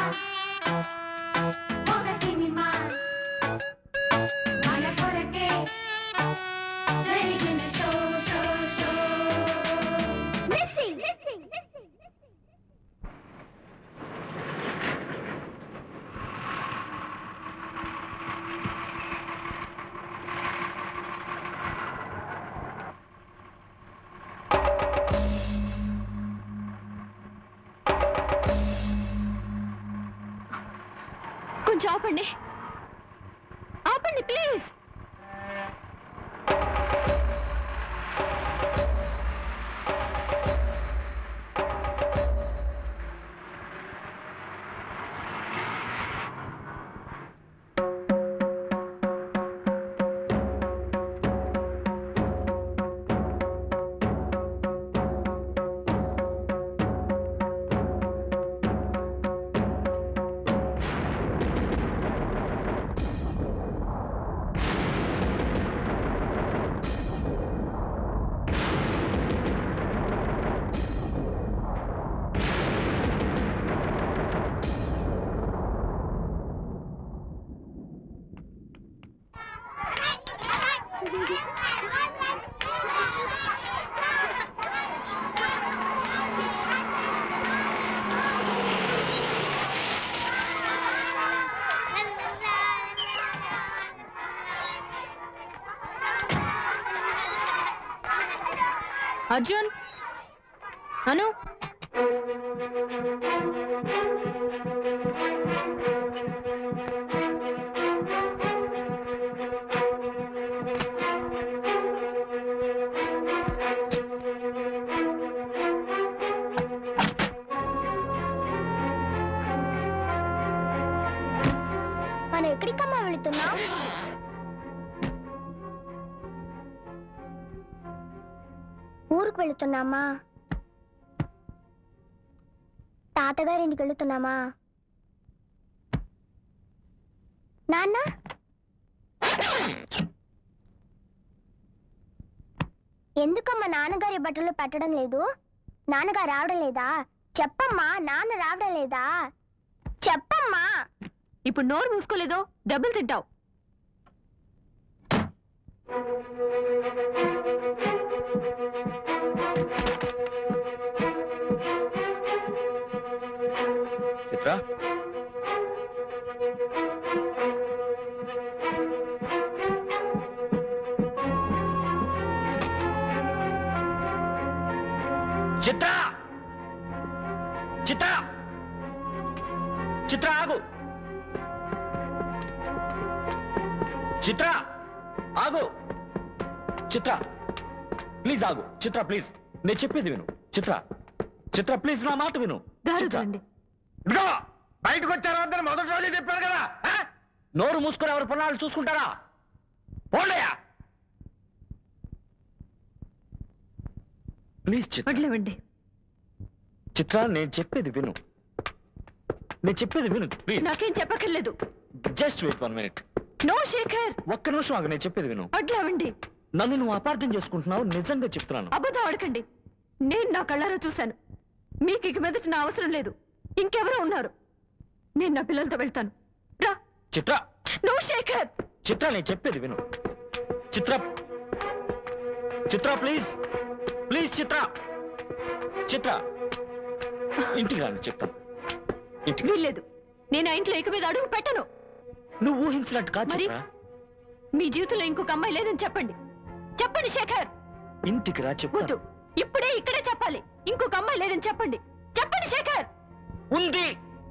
ఒక సినిమా మన కొరకే జరిగిన show show show Missing. Missing. కొంచెం ఆపండి ఆపండి ప్లీజ్ అర్జున్ అను మనం ఎక్కడికమ్మా వెళుతున్నాం ఊరికి వెళుతున్నామా తాతగారింటికి వెళుతున్నామా నాన్న ఎందుకమ్మా నాన్నగారి బట్టలు పెట్టడం లేదు నాన్నగారు రావడం లేదా చెప్పమ్మా నాన్న రావడం లేదా చెప్పమ్మా ఇప్పుడు నోరు మూసుకోలేదో డబ్బులు తింటావు చిత్ర చిత్ర చిత్ర చిత్ర ఆగు చిత్ర ఆగు చిత్ర ప్లీజ్ ఆగు చిత్ర ప్లీజ్ నేను చెప్పేది విను చిత్ర చిత్ర ప్లీజ్ నా మాట విను చిత్ర ఇదిగో బయటకు వచ్చారు వద్దని మొదటి రోజే చెప్పారు కదా ఆ? నోరు మూసుకొని ఎవరి పొలాలు చూసుకుంటారా పోండియా ప్లీజ్ చిత్ర వడ్లేవండి చిత్ర నేను చెప్పేది విను నేను చెప్పేది విను ప్లీజ్ నాకేం చెప్పక్కర్లేదు just wait one minute no Shekhar ఒక్క నిమిషం ఆగు నేను చెప్పేది విను అట్లావండి నన్ను నువ్వు అపార్థం చేసుకుంటున్నావు నిజంగా చెప్తున్నాను అబద్ధం ఆడకండి నేను నా కళ్ళారా చూశాను మీకు ఇక మీదట నా అవసరం లేదు ఇంకెవరో ఉన్నారు నేను నా పిల్లలతో వెళ్తాను రా చిత్ర నో శేఖర్ చిత్ర నేను చెప్పేది విను చిత్ర చిత్ర ప్లీజ్ ప్లీజ్ చిత్ర చిత్ర ఇంటికి రాని చెప్తాను ఇంటికి వీల్లేదు నేను ఆ ఇంట్లో ఇక మీద అడుగు పెట్టను నువ్వు ఊహించినట్టు కాదు మరి? చిత్ర మీ జీవితంలో ఇంకొక అమ్మాయి లేదని చెప్పండి చెప్పండి శేఖర్ ఇంటికి రా చెప్తాను వద్దు ఇప్పుడే ఇక్కడే చెప్పాలి ఇంకొక అమ్మాయి లేదని చెప్పండి చెప్పండి శేఖర్ ఉంది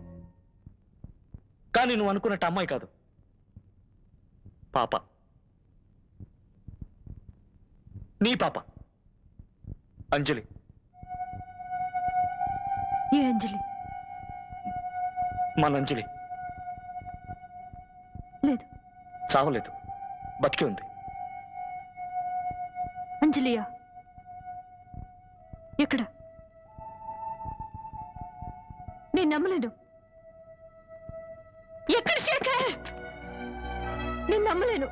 కానీ నువ్వు అనుకున్నట్టు అమ్మాయి కాదు పాప నీ పాప అంజలి ఏ అంజలి మన అంజలి లేదు చావలేదు బతికి ఉంది అంజలియా ఎక్కడ నేను నమ్మలేను ఎక్కడ శేఖర్ నేను నమ్మలేను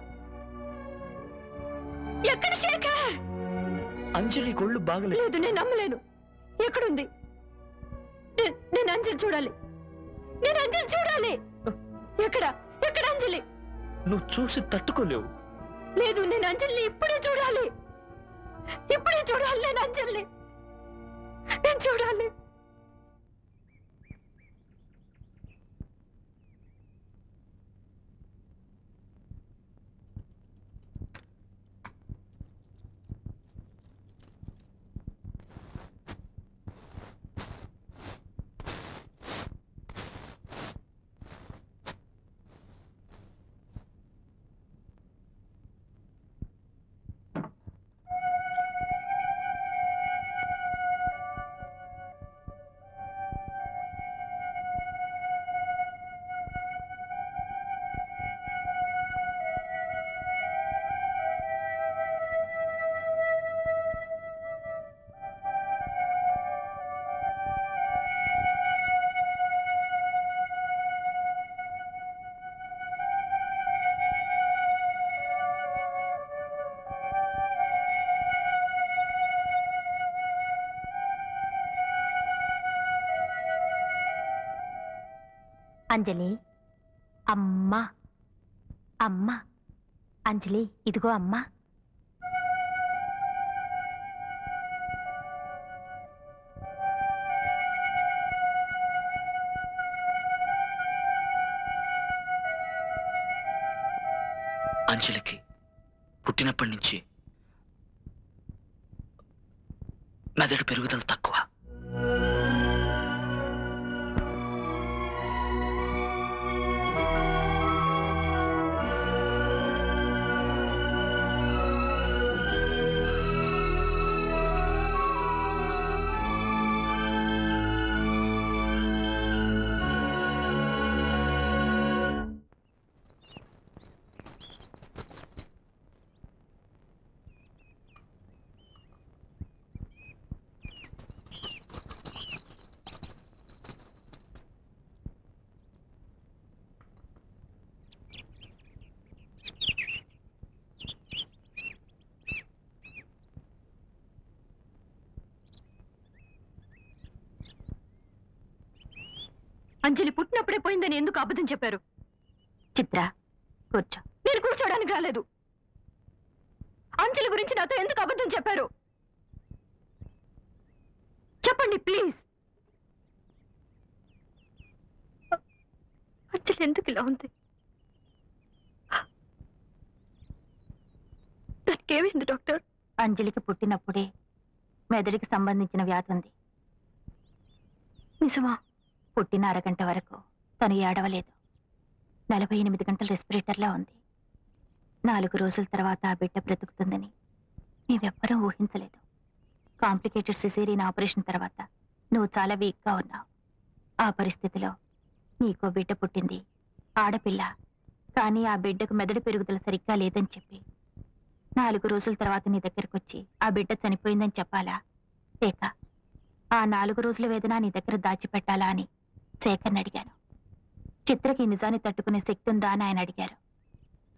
ఎక్కడ శేఖర్ అంజలి కొళ్ళు బాగలేదు లేదు నేను నమ్మలేను ఎక్కడుంది నే- నేను అంజలి చూడాలి నేను అంజలి చూడాలి ఎక్కడ ఎక్కడ అంజలి నువ్వు చూసి తట్టుకోలేవు లేదు నేను అంజలిని ఇప్పుడే చూడాలి ఇప్పుడే చూడాలి నేను అంజలిని నేను చూడాలి అంజలి అమ్మా అమ్మా అంజలి ఇదిగో అమ్మా అంజలికి పుట్టినప్పటి నుంచి మెదడు పెరుగుదల తక్కువ అంజలి పుట్టినప్పుడే పోయిందని ఎందుకు అబద్ధం చెప్పారు చిత్ర కూర్చో నేను కూర్చోడానికి రాలేదు అంజలి గురించి నాతో ఎందుకు అబద్ధం చెప్పారు చెప్పండి ప్లీజ్ అంజలి ఎందుకు ఇలా ఉంది దానికి ఏమైంది డాక్టర్ అంజలికి పుట్టినప్పుడే మెదడుకి సంబంధించిన వ్యాధి ఉంది నిజమా పుట్టిన అరగంట వరకు తను ఏడవలేదు నలభై ఎనిమిది గంటల రెస్పిరేటర్లో ఉంది నాలుగు రోజుల తర్వాత ఆ బిడ్డ బ్రతుకుతుందని మేమెవ్వరూ ఊహించలేదు కాంప్లికేటెడ్ సిసేరియన్ ఆపరేషన్ తర్వాత నువ్వు చాలా వీక్గా ఉన్నావు ఆ పరిస్థితిలో నీకో బిడ్డ పుట్టింది ఆడపిల్ల కానీ ఆ బిడ్డకు మెదడు పెరుగుదల సరిగ్గా లేదని చెప్పి నాలుగు రోజుల తర్వాత నీ దగ్గరకు వచ్చి ఆ బిడ్డ చనిపోయిందని చెప్పాలా లేక ఆ నాలుగు రోజుల వేదన నీ దగ్గర దాచిపెట్టాలా అని శేఖర్ని అడిగాను చిత్రకి ఈ నిజాన్ని తట్టుకునే శక్తి ఉందా అని ఆయన అడిగారు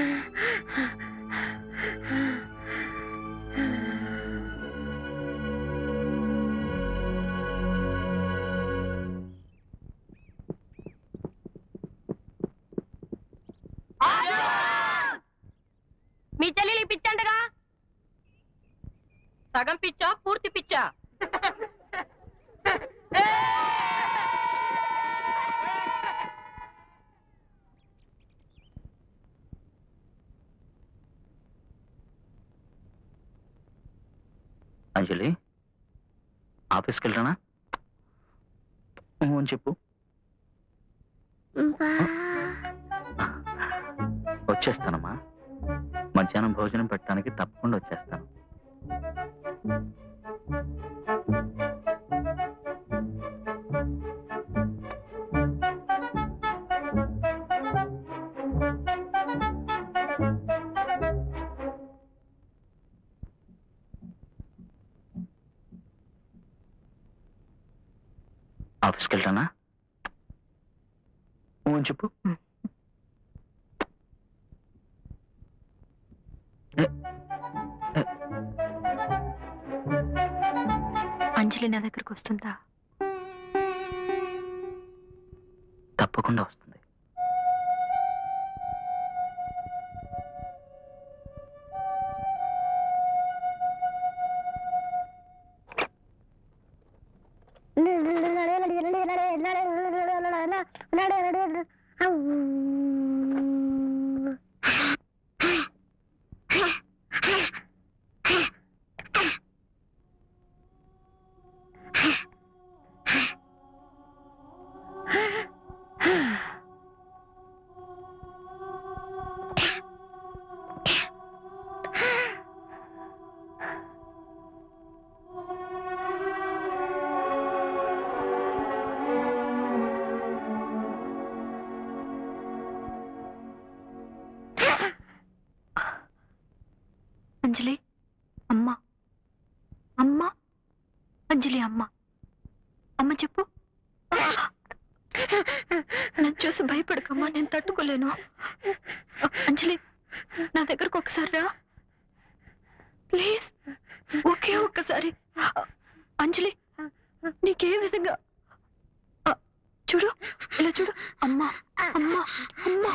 సగం పిచ్చా పూర్తి పిచ్చా అంజలి ఆఫీస్కి వెళ్ళరానా ఊ అని చెప్పు వచ్చేస్తానమ్మా మధ్యాహ్నం భోజనం పెట్టడానికి తప్పకుండా వచ్చేస్తాను ఆఫీస్కి వెళ్ళరానా ఊ అని చెప్పు అంజలి నా దగ్గరకు వస్తుందా తప్పకుండా వస్తుంది అంజలి అమ్మ అమ్మ అంజలి అమ్మ అమ్మ చెప్పు నన్ను చూసి భయపడకమ్మా నేను తట్టుకోలేను అంజలి నా దగ్గరకు ఒకసారి రా ప్లీజ్ ఒకే ఒక్కసారి అంజలి నీకే విధంగా ఆ, చూడు ఇలా చూడు అమ్మా అమ్మా అమ్మా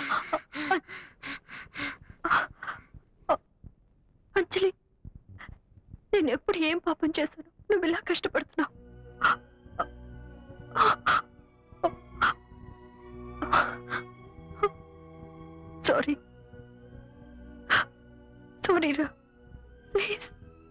అంజలి నేను ఎప్పుడు ఏం పాపం చేశాను నువ్వు ఇలా కష్టపడుతున్నావు సారీ సారీ రా ప్లీజ్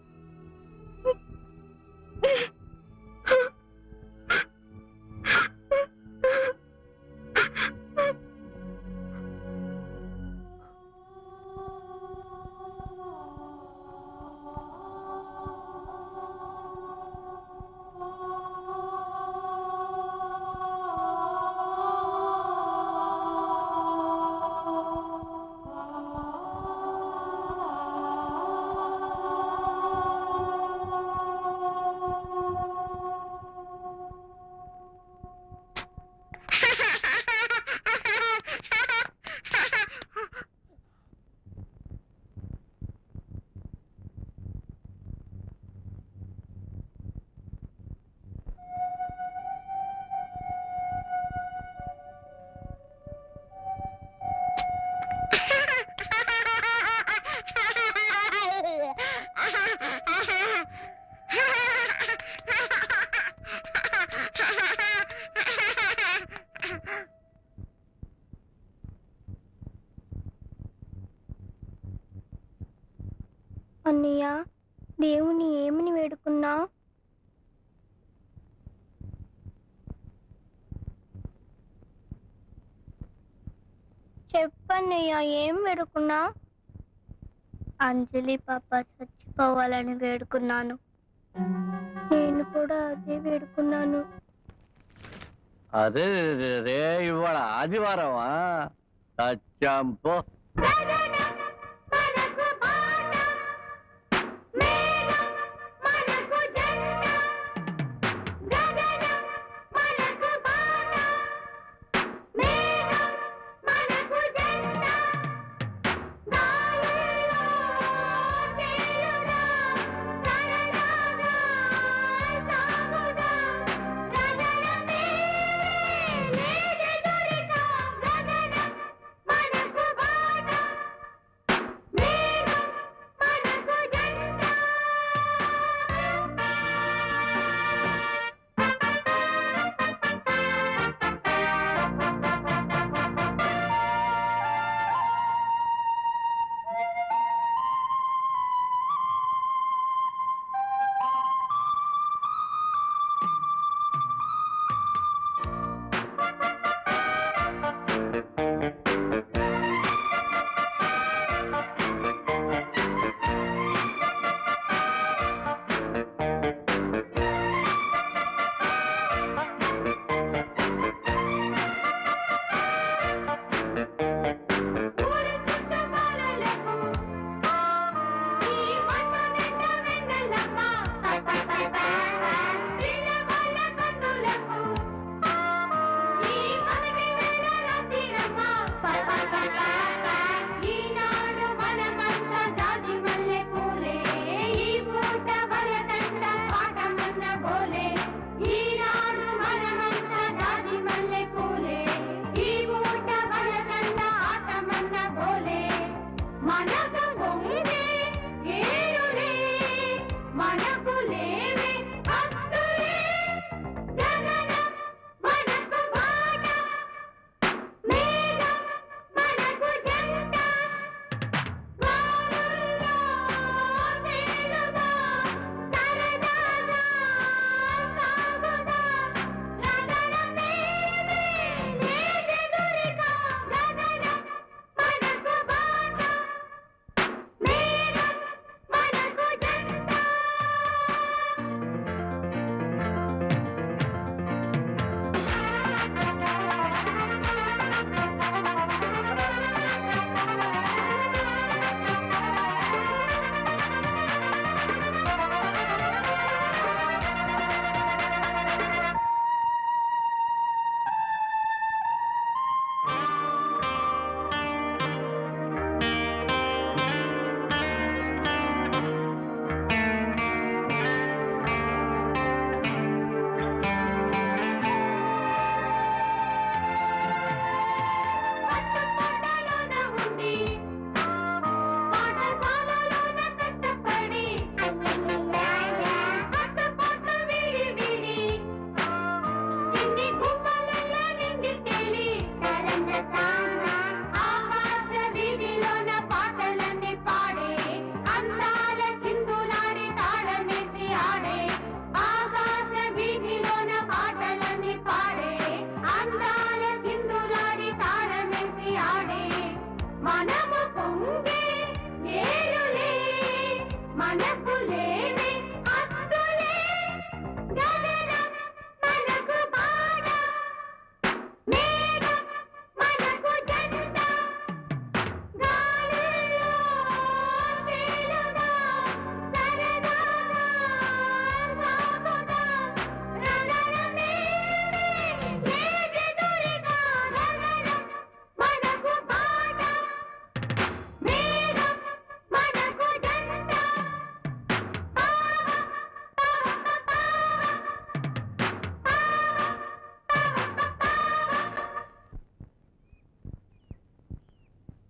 అన్నయ్య దేవుని ఏమని వేడుకున్నా చెప్పన్నయ్య ఏం వేడుకున్నా అంజలి పాప చచ్చిపోవాలని వేడుకున్నాను నేను కూడా అదే వేడుకున్నాను అదే రే ఇవాళ ఆదివారమా సత్యాంపో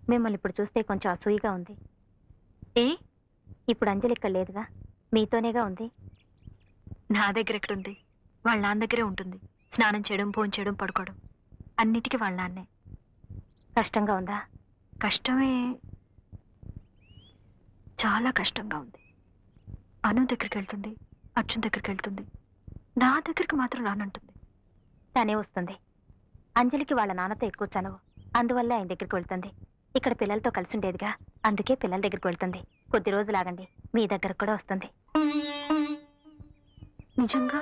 మిమ్మల్ని ఇప్పుడు చూస్తే కొంచెం అసూయగా ఉంది ఏ ఇప్పుడు అంజలి ఇక్కడ లేదుగా మీతోనేగా ఉంది నా దగ్గర ఎక్కడుంది వాళ్ళ నాన్న దగ్గరే ఉంటుంది స్నానం చేయడం భోజనం చేయడం పడుకోవడం అన్నిటికీ వాళ్ళ నాన్నే కష్టంగా ఉందా కష్టమే చాలా కష్టంగా ఉంది అను దగ్గరికి వెళ్తుంది అర్జున్ దగ్గరికి వెళ్తుంది నా దగ్గరికి మాత్రం రానంటుంది తనే వస్తుంది అంజలికి వాళ్ళ నాన్నతో ఎక్కువ చనువు అందువల్ల ఆయన దగ్గరికి వెళ్తుంది ఇక్కడ పిల్లలతో కలిసి ఉండేదిగా అందుకే పిల్లల దగ్గరికి వెళ్తుంది కొద్ది రోజులు ఆగండి మీ దగ్గరకు కూడా వస్తుంది నిజంగా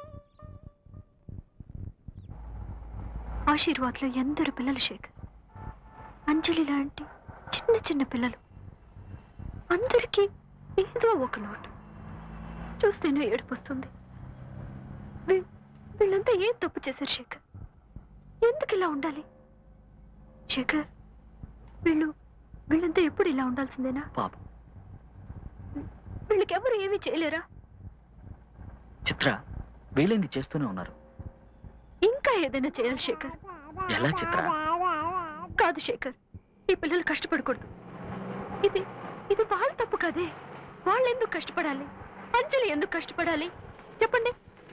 ఆశీర్వాద్లో ఎందరు పిల్లలు శేఖర్ అంజలి లాంటి చిన్న చిన్న పిల్లలు అందరికీ ఏదో ఒక లోటు చూస్తేనే ఏడుపు వస్తుంది వీ- వీళ్ళంతా ఏం తప్పు చేశారు శేఖర్ ఎందుకు ఇలా ఉండాలి శేఖర్ వీళ్ళు వీళ్ళంతా ఎప్పుడు ఇలా ఉండాల్సిందేనా పాపం వీళ్ళకి ఎవరు ఏమీ చేయలేరా చిత్ర వీళ్ళేంది చేస్తూనే ఉన్నారు ఇంకా ఏదైనా చేయాలి శేఖర్ ఎలా చిత్ర కాదు శేఖర్ ఈ పిల్లలు కష్టపడకూడదు ఇది ఇది వాళ్ళ తప్పు కదే వాళ్ళు ఎందుకు కష్టపడాలి అంజలి ఎందుకు కష్టపడాలి చెప్పండి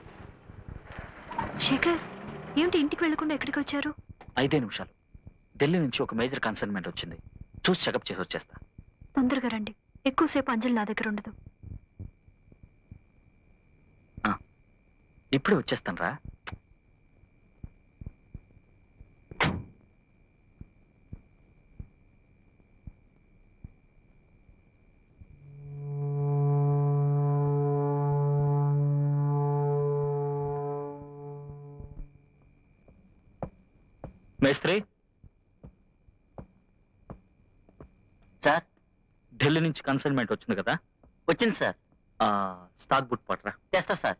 శేఖర్ ఏమిటి ఇంటికి వెళ్లకుండా ఎక్కడికి వచ్చారు ఐదే నిమిషాలు ఢిల్లీ నుంచి ఒక మేజర్ కన్సైన్మెంట్ వచ్చింది చూసి చెకప్ చేసి వచ్చేస్తా తొందరగా రండి ఎక్కువసేపు అంజలి నా దగ్గర ఉండదు ఇప్పుడే వచ్చేస్తాను రా మేస్త్రి సార్ ఢిల్లీ నుంచి కన్సైన్మెంట్ వచ్చింది కదా వచ్చింది సార్ ఆ, స్టాక్ బుట్ పట్రా తెస్తా సార్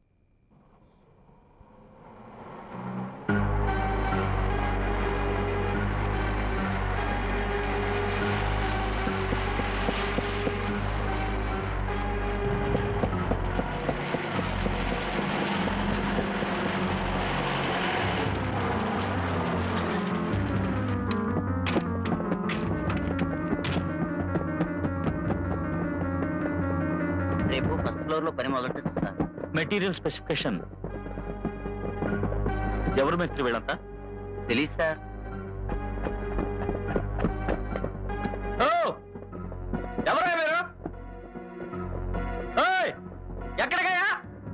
రేపు ఫస్ట్ ఫ్లోర్ లో పని మొదలు సార్ మెటీరియల్ స్పెసిఫికేషన్ ఎవరు మేస్త్రి వీళ్ళంతా తెలియదు సార్ ఓ! ఎవరా మీరు ఓయ్! ఎక్కడికయ్యా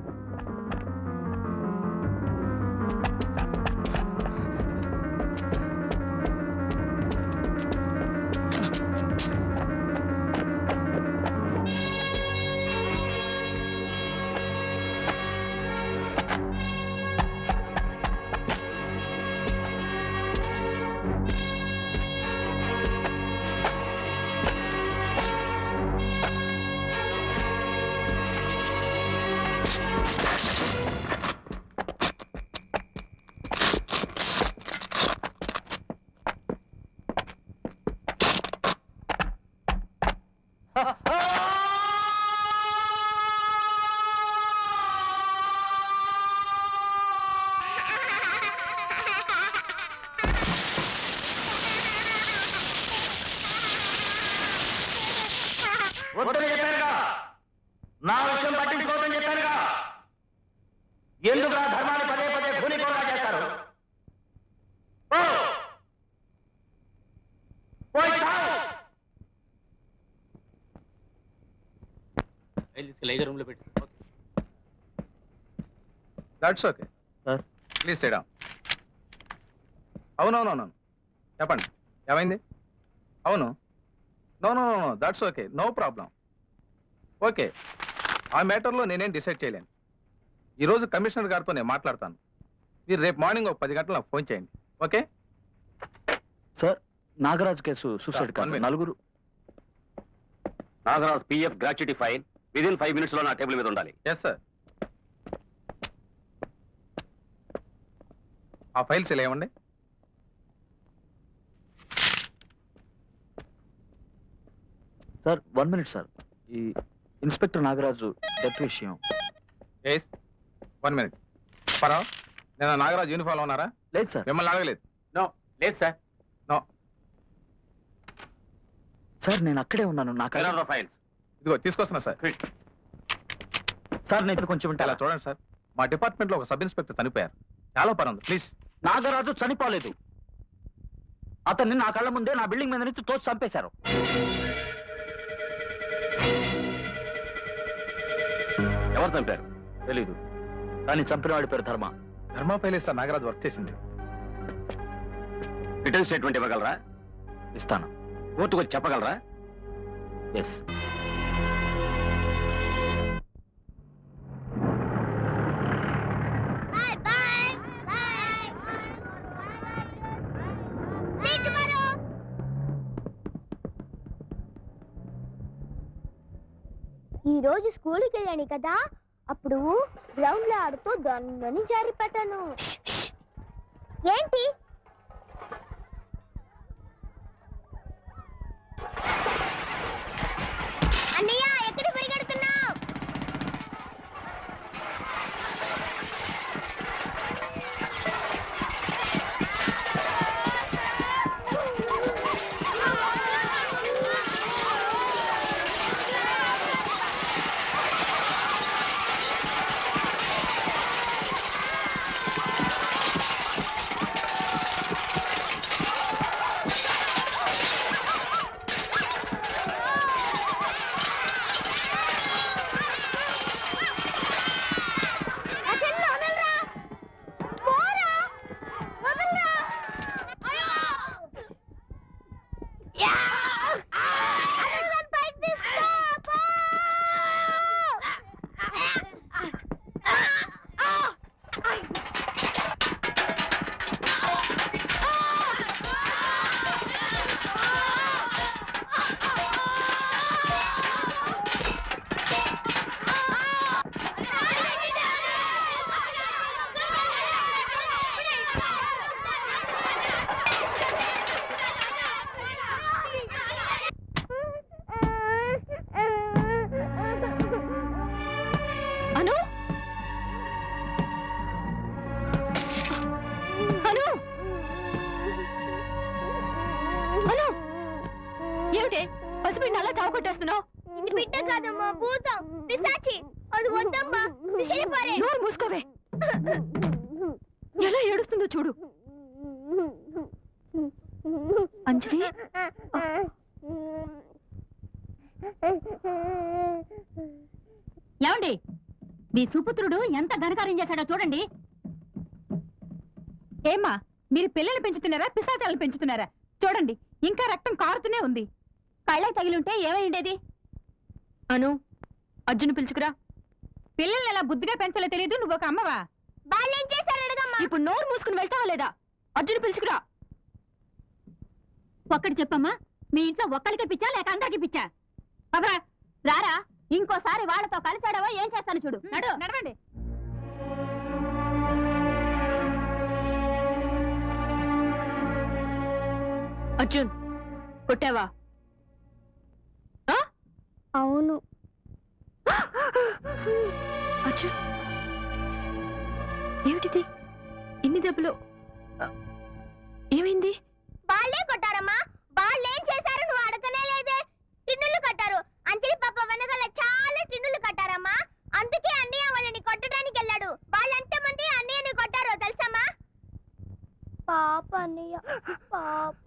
వద్దని చెప్పానుగా నా విషయం పట్టించుకోవద్దని చెప్పానుగా ఎందుకు నా ధర్మాన్ని పదే పదే భూనికోగా చేస్తారు ఓ! పోయి చావు! రూమ్ లో పెట్టి that's okay sir please stay down అవునవునవును చెప్పండి ఏమైంది అవును no no no that's okay no problem okay ఆ మ్యాటర్లో నేనేం డిసైడ్ చేయలేను ఈరోజు కమిషనర్ గారితో నేను మాట్లాడతాను మీరు రేపు మార్నింగ్ ఒక పది గంటలకు నాకు ఫోన్ చేయండి okay sir Nagaraj case suicide కాదు నలుగురు Nagaraj PF gratuity file within five minutes లో నా టేబుల్ మీద ఉండాలి ఎస్ సార్ ఆ ఫైల్స్ ఇలా ఇవ్వండి సార్ వన్ మినిట్ సార్ ఈ ఇన్స్పెక్టర్ నాగరాజు డెత్ విషయం ఎస్ వన్ మినిట్ పరావ్ నేను నాగరాజ్ యూనిఫామ్ ఉన్నారా లేదు సార్ మిమ్మల్ని అడగలేదు నో లేదు సార్ నో సార్ నేను అక్కడే ఉన్నాను నాకు ఫైల్స్ ఇదిగో తీసుకొస్తున్నా సార్ సార్ నేను కొంచెం ఇలా ఉంటారా చూడండి సార్ మా డిపార్ట్మెంట్ లో ఒక సబ్ ఇన్స్పెక్టర్ చనిపోయారు చాలా పని ఉంది ప్లీజ్ నాగరాజు చనిపోలేదు అతన్ని నా కళ్ళ ముందే నా బిల్డింగ్ మీద నుంచి తోసి చంపేశారు ఎవరు చంపారు తెలీదు కానీ చంపిన వాడి పేరు ధర్మ ధర్మా పైలే సార్ నాగరాజు వర్క్ చేసింది రిటర్న్ స్టేట్మెంట్ ఇవ్వగలరా ఇస్తాను కోర్టుకు వచ్చి చెప్పగలరా yes bye bye bye See you tomorrow. ఈ రోజు స్కూల్కి వెళ్ళాను కదా అప్పుడు గ్రౌండ్ లో ఆడుతూ దొంగని జారిపడ్డాను ఏంటి అన్నయ్య ఎక్కడ పరిగెడుతున్నావు నా చెల్లి వదలరా పోరా వదలరా అయ్యో యా అన్నయ్య నన్ను పైకి తీసుకో పో! అను అను అను ఏమిటి పసిబిడ్డ అలా చావు కొట్టేస్తున్నావు ఇది బిడ్డ కాదమ్మా భూతం పిశాచి అది వద్దమ్మా విసిరిపారే నోరు మూసుకోవే ఎలా ఏడుస్తుందో చూడు అంజలి ఏమండి మీ సుపుత్రుడు ఎంత ఘనకార్యం చేశాడో చూడండి ఏమ్మా మీరు పిల్లల్ని పెంచుతున్నారా పిశాచాలను పెంచుతున్నారా చూడండి ఇంకా రక్తం కారుతూనే ఉంది కళ్ళకి తగిలుంటే ఏమై ఉండేది అను అర్జున్ పిలుచుకురా పిల్లల్ని ఎలా బుద్ధిగా పెంచాలో తెలియదు నువ్వు ఒక అమ్మవా వాళ్ళేం చేశారు అడగమ్మా ఇప్పుడు నోరు మూసుకుని వెళ్తావా లేదా అర్జున్ పిలుచుకురా ఒక్కటి చెప్పమ్మా మీ ఇంట్లో ఒక్కడికే పిచ్చా లేక అందరికి పిచ్చా పదరా రారా ఇంకోసారి వాళ్ళతో కలిసాడవో ఏం చేస్తాను చూడు నడు నడవండి అర్జున్ కొట్టావా అవును అర్జున్ ఏమిటిది ఇన్ని దెబ్బలు ఆ, ఏమైంది వాళ్ళే కొట్టారమ్మా వాళ్ళేం చేశారు నువ్వు అడగనే లేదే టిన్నులు కట్టారు అంజలి పాప వెనకాల చాలా టిన్నులు కట్టారమ్మా అందుకే అన్నయ్య వాళ్ళని కొట్టడానికి వెళ్ళాడు వాళ్ళంత మంది అన్నయ్యని కొట్టారో తెలుసమ్మా పాప అన్నయ్య పాప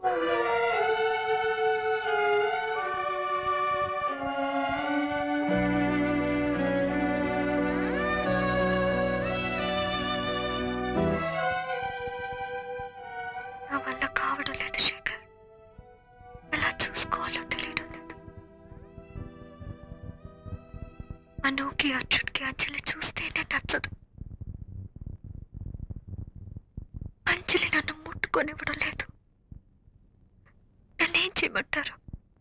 నా వల్ల కావడం లేదు శేఖర్ ఎలా చూసుకోవాలో తెలియడం లేదు అనుకి అర్జున్కి అంజలి చూస్తేనే నచ్చదు అంజలి నన్ను ముట్టుకొనివ్వడం లేదు నన్నేం చేయమంటారు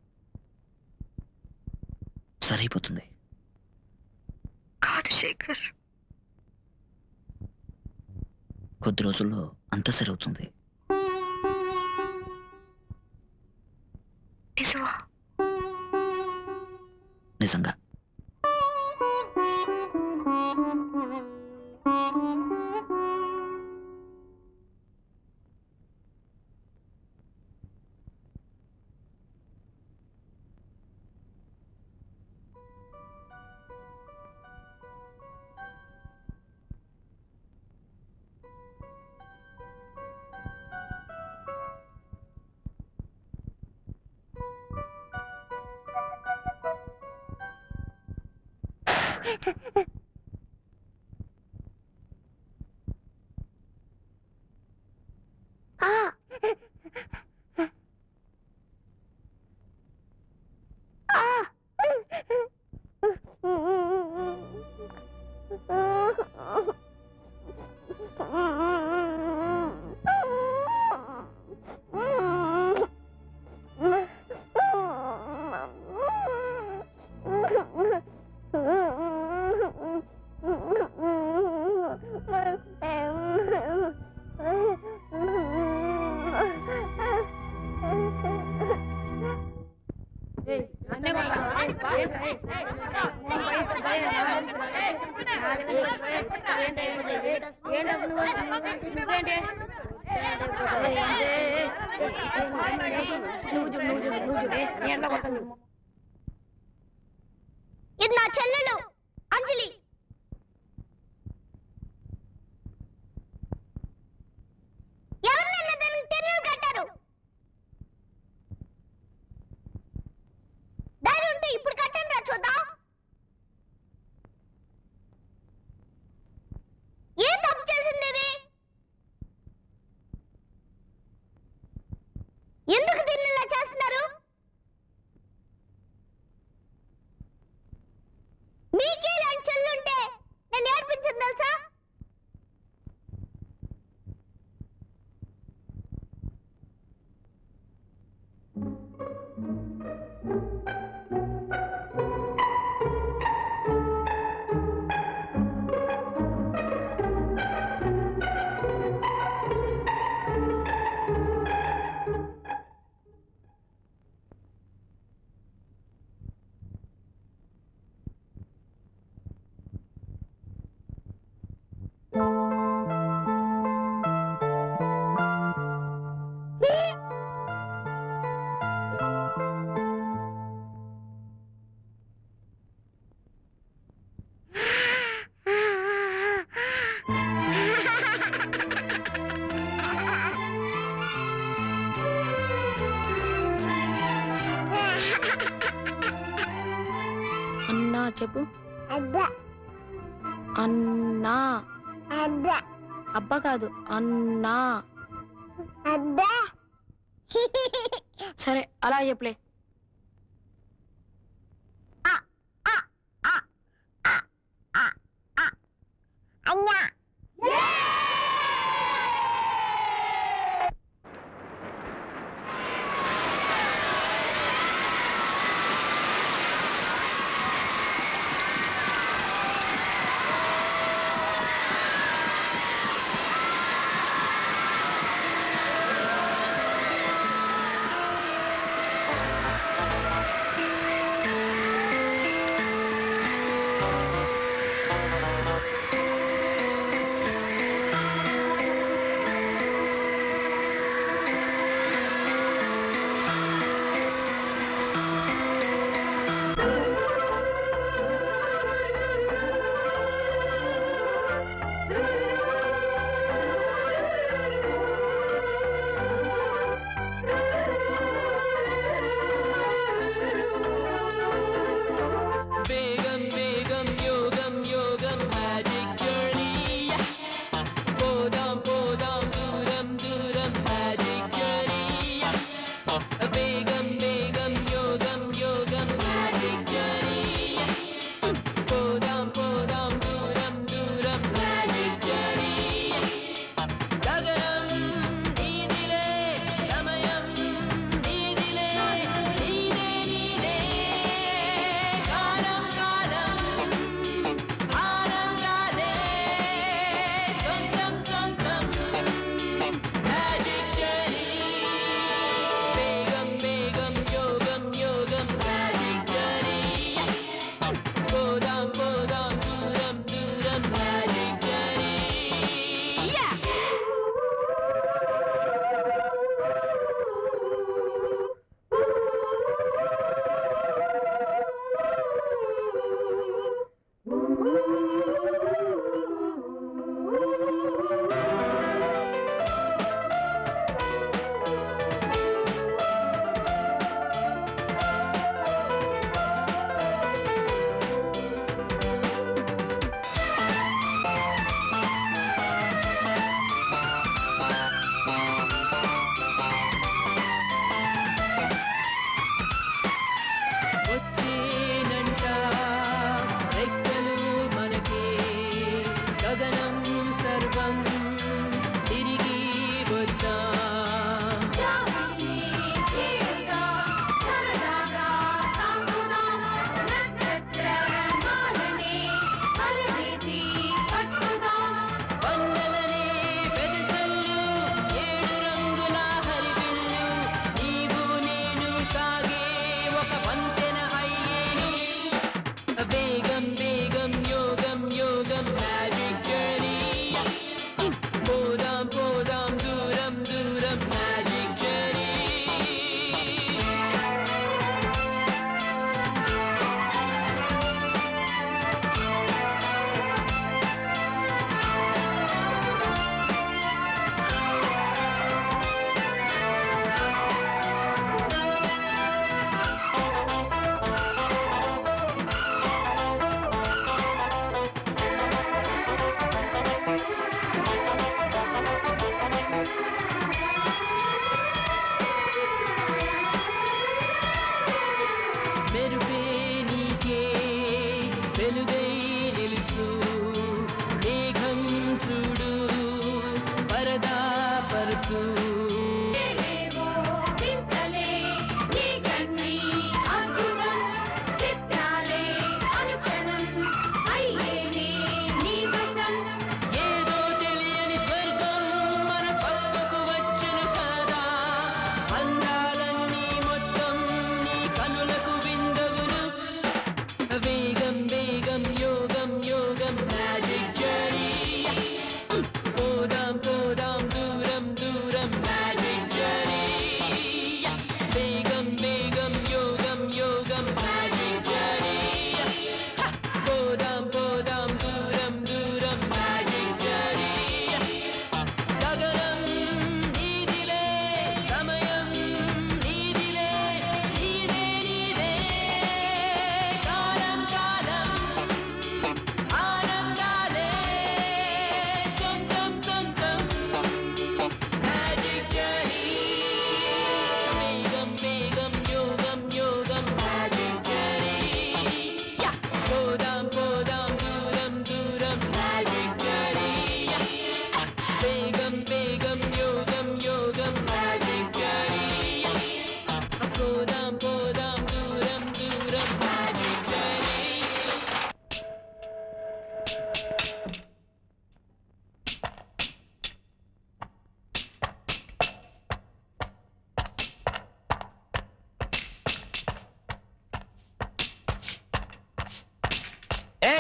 సరైపోతుంది కాదు శేఖర్ కొద్ది రోజుల్లో అంతా సరవుతుంది నిజమా నిజంగా ఇది నా చెల్లెలు అంజలి ఎవరినైనా దానికి టెన్నులు కట్టారు దారి ఉంటే ఇప్పుడు కట్టండి రా చూద్దాం ఏం తప్పు చేసింది ఇది ఎందుకు దీన్ని ఇలా చేస్తున్నారు మీకే ఇలాంటి చెల్లుంటే నేను నేర్పించింది తెలుసా అన్నా చెప్పు అబ్బా అన్నా అబ్బా అబ్బా కాదు అన్నా అబ్బా సరే అలా చెప్పులే అన్నా ఆ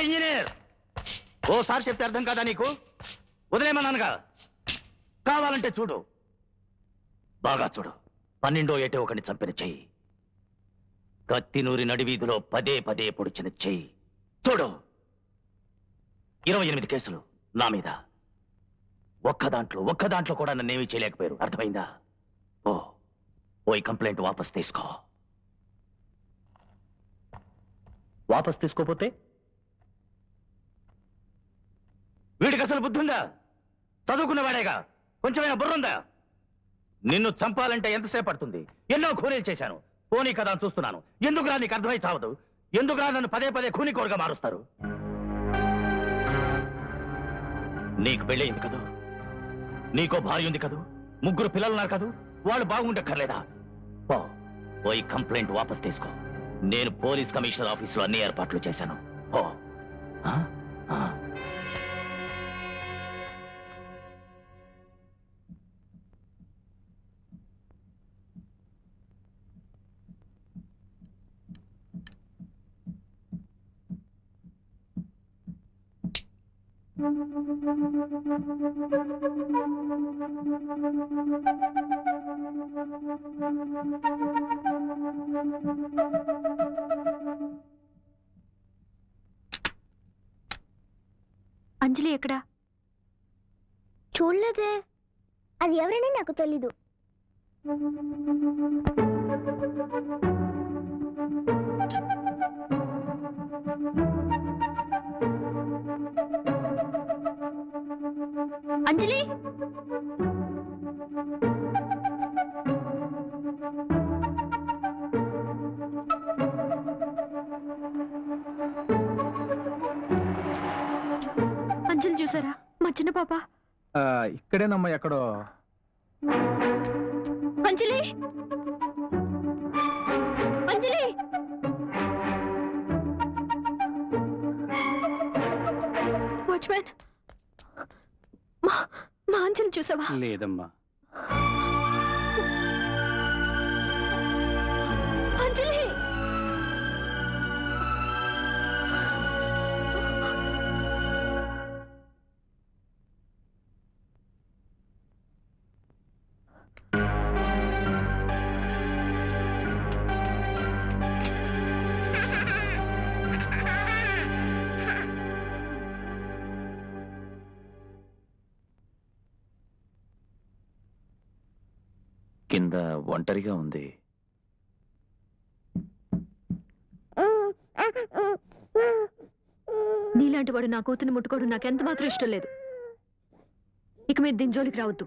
ఇంజనీర్ ఓసారి చెప్తే అర్థం కాదా నీకు వదిలేమన్నానుగా కావాలంటే చూడు బాగా చూడు పన్నెండో ఏటే ఒకని చంపిన చెయ్యి కత్తినూరి నడివీధిలో పదే పదే పొడిచిన చెయ్యి చూడు ఇరవై ఎనిమిది కేసులు నా మీద ఒక్క దాంట్లో ఒక్క దాంట్లో కూడా నన్నేమీ చేయలేకపోయారు అర్థమైందా ఓ ఓ ఈ కంప్లైంట్ వాపస్ తీసుకో వాపస్ తీసుకోపోతే వీడికి అసలు బుద్ధి ఉందా చదువుకున్నవాడేగా కొంచెమైనా బుర్రుందా నిన్ను చంపాలంటే ఎంతసేపు పడుతుంది ఎన్నో ఖూనీలు చేశాను పోనీ కదా అని చూస్తున్నాను ఎందుకురా నీకు అర్థమై చావదు ఎందుకురా నన్ను పదే పదే ఖూనీ కోరుగా మారుస్తారు నీకు పెళ్ళయింది కదూ నీకో భార్య ఉంది కదూ ముగ్గురు పిల్లలున్నారు కదూ వాళ్ళు బాగుండక్కర్లేదా పో పోయి కంప్లైంట్ వాపస్ తీసుకో నేను పోలీస్ కమిషనర్ ఆఫీసులో అన్ని ఏర్పాట్లు చేశాను పో ఆ? ఆ. అంజలి ఎక్కడా చూడలేదే అది ఎవరైనా నాకు తెలీదు అంజలి అంజలి చూసారా మా చిన్న పాప ఆ, ఇక్కడేనమ్మా ఎక్కడో అంజలి అంజలి వాచ్మ్యాన్ మా మా అంజలి చూసావా లేదమ్మా అంజలి కింద ఒంటరిగా ఉంది నీలాంటి వాడు నా కూతుర్ని ముట్టుకోవడం నాకెంత మాత్రం ఇష్టం లేదు ఇక మీద దీని జోలికి రావద్దు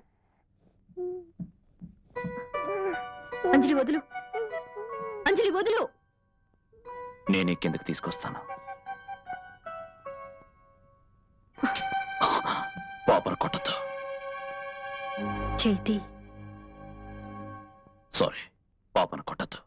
అంజలి వదులు అంజలి వదులు నేనే కిందకి తీసుకొస్తాను పాపను కొట్టద్దు చైతి సారీ పాపను కొట్టద్దు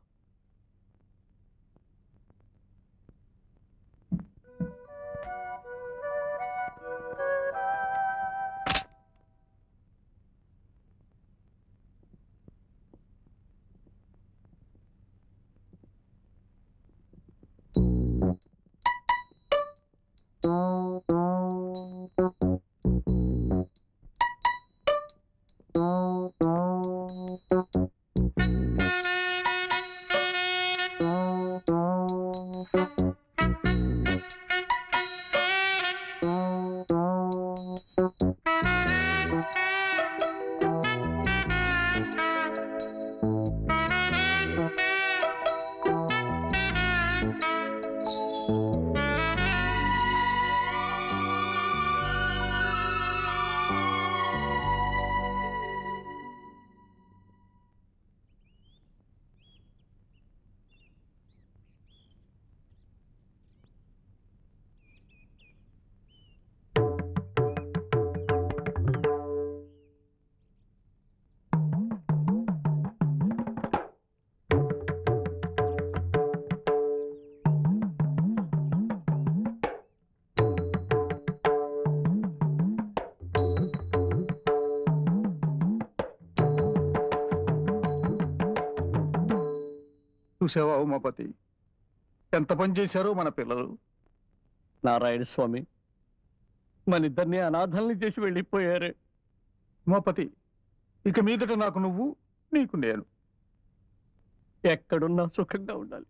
చూసావా ఉమాపతి ఎంత పని చేశారో మన పిల్లలు నారాయణ స్వామి మన ఇద్దరిని అనాథల్ని చేసి వెళ్ళిపోయారే ఉమాపతి ఇక మీదట నాకు నువ్వు నీకు నేను ఎక్కడున్నా సుఖంగా ఉండాలి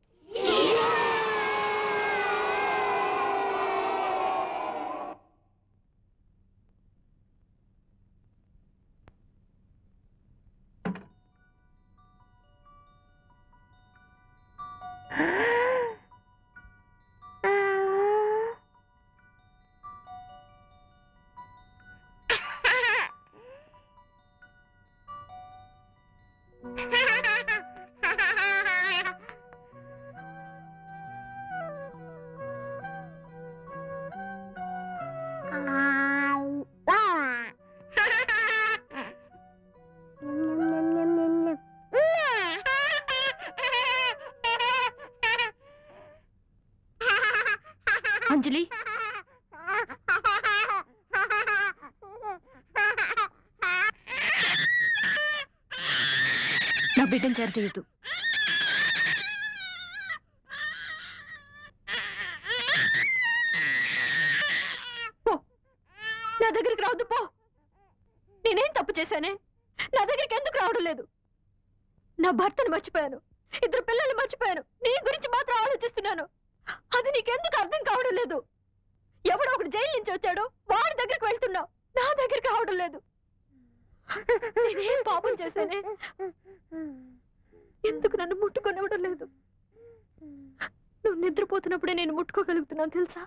అంజలి నా బిడ్డను చేరతీయద్దు పో నా దగ్గరికి రావద్దు పో నేనేం తప్పు చేశానే నా దగ్గరికి ఎందుకు రావడం లేదు నా భర్తను మర్చిపోయాను ఇద్దరు పిల్లల్ని మర్చిపోయాను నీ గురించి మాత్రం ఆలోచిస్తున్నాను అది నీకెందుకు అర్థం కావడం లేదు ఎవడో ఒకడు జైలు నుంచి వచ్చాడు వాడి దగ్గరికి వెళ్తున్నావు నా దగ్గరికి రావడం లేదు నేనేం పాపం చేశానే ఎందుకు నన్ను ముట్టుకొనివ్వడం లేదు నువ్వు నిద్రపోతున్నప్పుడే నేను ముట్టుకోగలుగుతున్నాను తెలుసా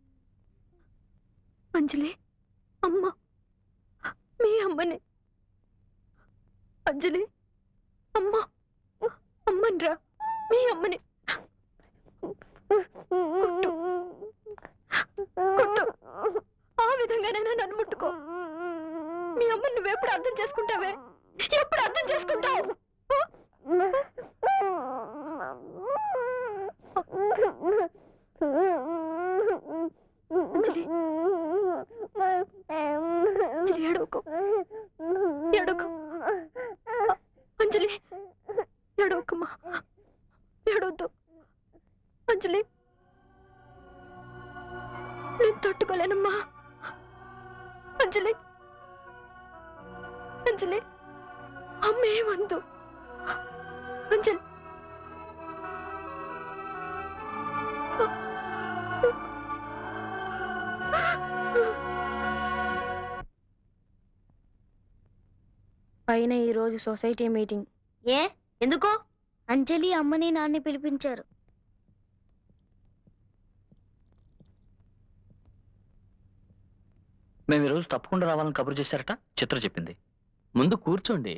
అంజలి అమ్మ మీ అమ్మని అంజలి అమ్మ అమ్మన్రా మీ అమ్మని కొట్టు కొట్టు ఆ విధంగానైనా నన్ను ముట్టుకో మీ అమ్మని నువ్వెప్పుడు అర్థం చేసుకుంటావే ఎప్పుడు అర్థం చేసుకుంటావు అంజలి అంజలి ఏడవకు ఏడవకు అంజలి ఏడవకమ్మా ఏడవద్దు అంజలి నేను తట్టుకోలేనమ్మా అంజలి అంజలి అమ్మే వందు అంజలి పైన ఈ రోజు సొసైటీ మీటింగ్ ఏ ఎందుకు అంజలి అమ్మని నాన్ని పిలిపించారు మేము ఈరోజు తప్పకుండా రావాలని కబురు చేశారట చిత్ర చెప్పింది ముందు కూర్చోండి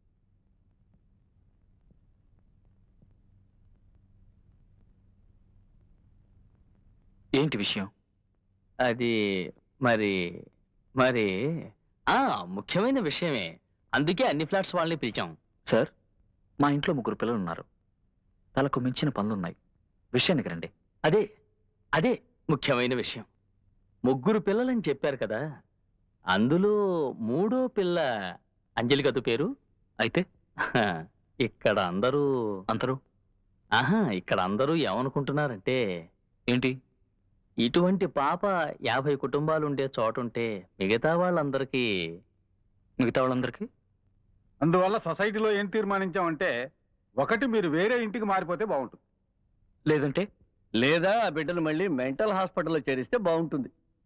ఏంటి విషయం అది మరి మరి ఆ ముఖ్యమైన విషయమే అందుకే అన్ని ఫ్లాట్స్ వాళ్ళని పిలిచాం సార్ మా ఇంట్లో ముగ్గురు పిల్లలు ఉన్నారు తలకు మించిన పనులున్నాయి విషయానికి రండి అదే అదే ముఖ్యమైన విషయం ముగ్గురు పిల్లలని చెప్పారు కదా అందులో మూడో పిల్ల అంజలి కదు పేరు అయితే ఇక్కడ అందరూ అందరూ ఆహా ఇక్కడ అందరూ ఏమనుకుంటున్నారంటే ఏంటి ఇటువంటి పాప యాభై కుటుంబాలు ఉండే చోట ఉంటే మిగతా వాళ్ళందరికీ మిగతా వాళ్ళందరికీ అందువల్ల సొసైటీలో ఏం తీర్మానించామంటే ఒకటి మీరు వేరే ఇంటికి మారిపోతే బాగుంటుంది లేదంటే లేదా ఆ బిడ్డను మళ్ళీ మెంటల్ హాస్పిటల్లో చేరిస్తే బాగుంటుంది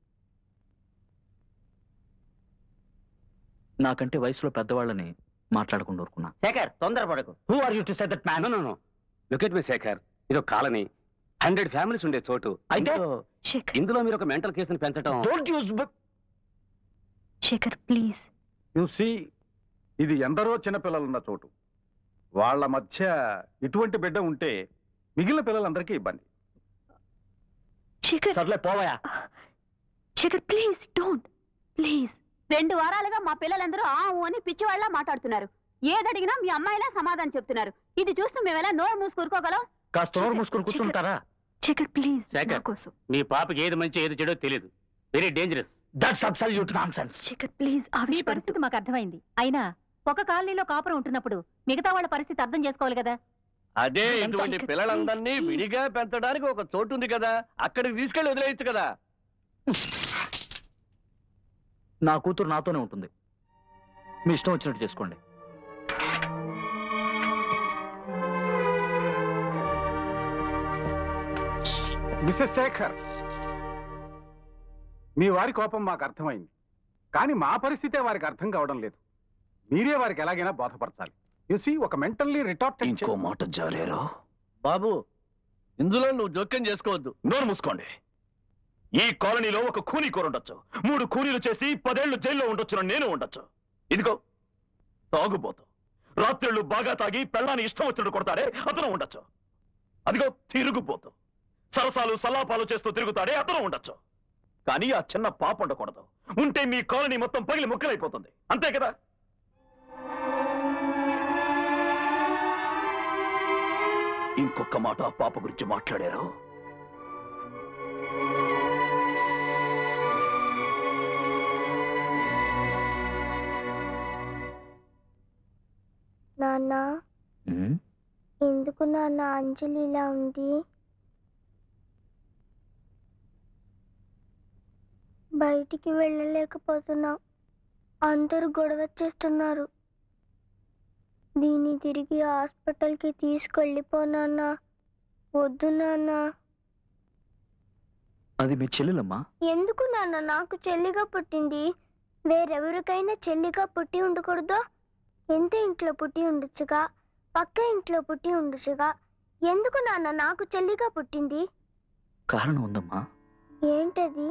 నాకంటే వయసులో పెద్దవాళ్ళని మాట్లాడకుండా ఊరుకున్నా శేఖర్ తొందరపడకు who are you to say that man no no no look at me Shekhar ఇది ఒక కాలనీ హండ్రెడ్ ఫ్యామిలీస్ ఉండే చోటు అయితే ఇందులో- ఇందులో మీరు ఒక మెంటల్ కేసుని పెంచడం don't use Shekhar please you see ఇది ఎందరో చిన్నపిల్లలున్న చోటు వాళ్ళ మధ్య ఇటువంటి బిడ్డ ఉంటే మిగిలిన పిల్లలందరికీ ఇబ్బంది శేఖర్ సర్లే పోవయా శేఖర్ ప్లీజ్ డోంట్ ప్లీజ్ రెండు వారాలుగా మా పిల్లలందరూ ఆ ఊ అని పిచ్చివాళ్ళ మాట్లాడుతున్నారు ఏదడిగినా మీ అమ్మాయిలా సమాధానం చెప్తున్నారు ఇది చూస్తూ మేము ఎలా నోరు మూసుకూరుకోగలం కాస్త నోరు మూసుకొని కూర్చుంటారా శేఖర్ ప్లీజ్ శేఖర్ కోసం మీ పాపకి ఏది మంచి ఏది చెడో తెలియదు very dangerous that's absolute nonsense Shekhar please మీ పరిస్థితి మాకు అర్థమైంది అయినా ఒక కాలనీలో కాపురం ఉంటున్నప్పుడు మిగతా వాళ్ళ పరిస్థితి అర్థం చేసుకోవాలి కదా అదే ఇటువంటి పిల్లలందరినీ విడిగా పెంచడానికి ఒక చోటు ఉంది కదా అక్కడికి తీసుకెళ్లి వదిలేయచ్చు కదా నా కూతురు నాతోనే ఉంటుంది మీ ఇష్టం వచ్చినట్టు చేసుకోండి మిసెస్ శేఖర్ మీ వారి కోపం మాకు అర్థమైంది కానీ మా పరిస్థితే వారికి అర్థం కావడం లేదు మీరే వారికి ఎలాగైనా బోధపరచాలి చూసి ఒక మెంటల్లీ రిటార్ట్ ఇంకో మాట జాలేరు బాబు ఇందులో నువ్వు జోక్యం చేసుకోవద్దు నోరు మూసుకోండి ఈ కాలనీలో ఒక కూనీ కూర ఉండొచ్చు మూడు కూలీలు చేసి పదేళ్లు జైల్లో ఉండొచ్చున నేను ఉండొచ్చు ఇదిగో తాగుబోతు రాత్రిళ్ళు బాగా తాగి పెళ్ళాన్ని ఇష్టం వచ్చినట్టు కొడతాడే అతను ఉండొచ్చు అదిగో తిరుగుబోతు సరసాలు సల్లాపాలు చేస్తూ తిరుగుతాడే అతను ఉండొచ్చు కానీ ఆ చిన్న పాప ఉండకూడదు ఉంటే మీ కాలనీ మొత్తం పగిలి ముక్కలైపోతుంది అంతే కదా ఇంకొక మాట ఆ పాప గురించి మాట్లాడారు నాన్న ఎందుకు నాన్న అంజలి ఇలా ఉంది బయటికి వెళ్ళలేకపోతున్నాం అందరూ గొడవ చేస్తున్నారు దీన్ని తిరిగి హాస్పిటల్కి తీసుకెళ్ళిపోనాన్నా వద్దు నాన్న అది మీ చెల్లెలమ్మా ఎందుకు నాన్న నాకు చెల్లిగా పుట్టింది వేరెవరికైనా చెల్లిగా పుట్టి ఉండకూడదు ఎంత ఇంట్లో పుట్టి ఉండొచ్చుగా పక్క ఇంట్లో పుట్టి ఉండొచ్చుగా ఎందుకు నాన్న నాకు చెల్లిగా పుట్టింది కారణం ఉందమ్మా ఏంటది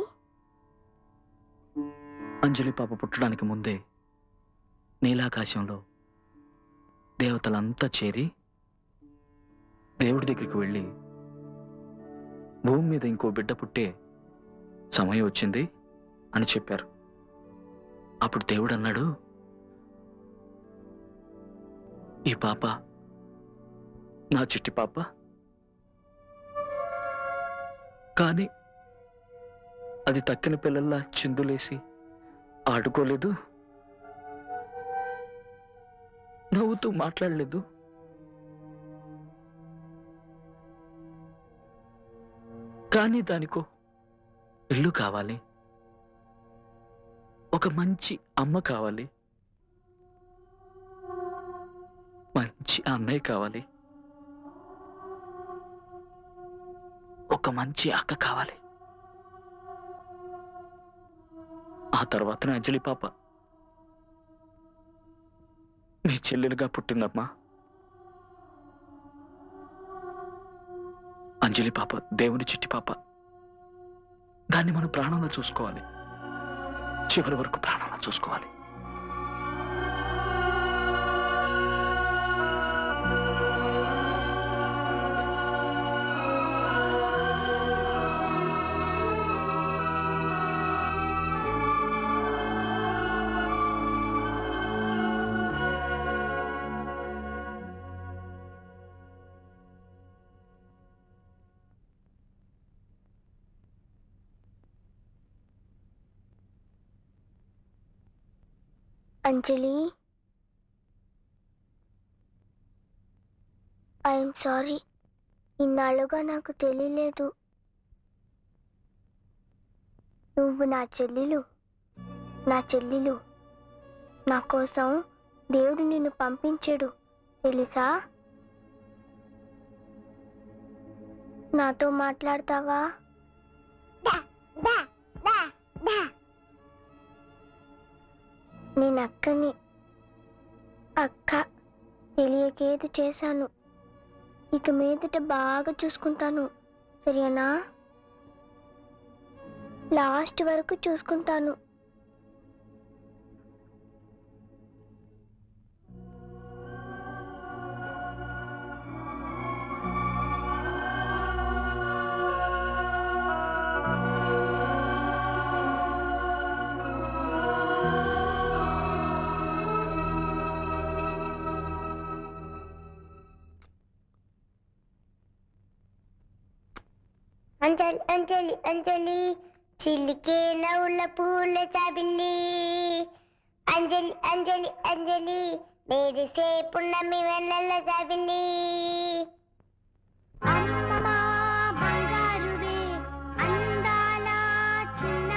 అంజలి పాప పుట్టడానికి ముందే నీలాకాశంలో దేవతలంతా చేరి దేవుడి దగ్గరికి వెళ్ళి భూమి మీద ఇంకో బిడ్డ పుట్టే సమయం వచ్చింది అని చెప్పారు అప్పుడు దేవుడు అన్నాడు ఈ పాప నా చిట్టి పాప కానీ అది తక్కిన పిల్లల్లా చిందులేసి ఆడుకోలేదు నవ్వుతూ మాట్లాడలేదు కానీ దానికో ఇల్లు కావాలి ఒక మంచి అమ్మ కావాలి మంచి అన్నయ్య కావాలి ఒక మంచి అక్క కావాలి ఆ తర్వాతనే అంజలి పాప నీ చెల్లెలుగా పుట్టిందమ్మా అంజలి పాప దేవుని చిట్టి పాప దాన్ని మనం ప్రాణంగా చూసుకోవాలి చివరి వరకు ప్రాణంగా చూసుకోవాలి అంజలి ఐఎమ్ సారీ ఇన్నాళ్ళుగా నాకు తెలియలేదు నువ్వు నా చెల్లెలు నా చెల్లెలు నా కోసం దేవుడు నిన్ను పంపించాడు తెలుసా నాతో మాట్లాడతావా నేను అక్కని అక్క తెలియకేది చేశాను ఇక మీదట బాగా చూసుకుంటాను సరేనా లాస్ట్ వరకు చూసుకుంటాను అంజలి అంజలి అంజలి చిల్లికే నవ్వుల పూల చాబిల్లి అంజలి అంజలి అంజలి మెరిసే పున్నమి వెన్నెల చాబిల్లి అమ్మమా బంగారువే అందాల చిన్న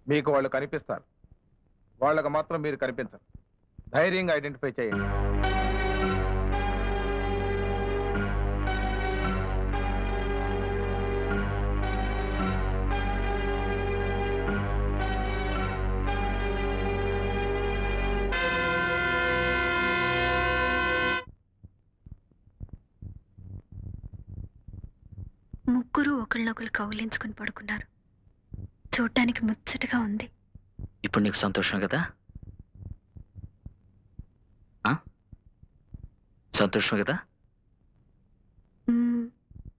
మీకు వాళ్ళు కనిపిస్తారు వాళ్ళకి మాత్రం మీరు కనిపించరు ధైర్యంగా ఐడెంటిఫై చేయండి ముగ్గురు ఒకళ్ళనొకళ్ళు కౌలించుకుని పడుకున్నారు చూడటానికి ముచ్చటగా ఉంది ఇప్పుడు నీకు సంతోషం కదా ఆ? సంతోషం కదా మ్మ్.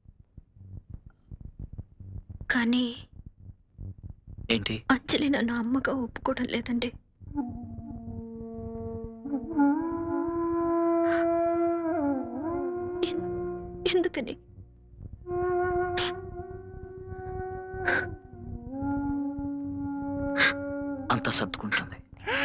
కానీ ఏంటి అంజలి నన్ను అమ్మగా ఒప్పుకోవడం లేదండి ఎన్- ఎందుకని అంతా సర్దుకుంటుంది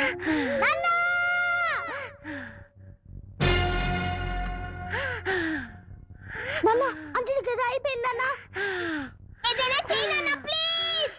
నాన్న అంజలి కదా అయిపోయింది నాన్న ఏదైనా చేయి నాన్న ప్లీజ్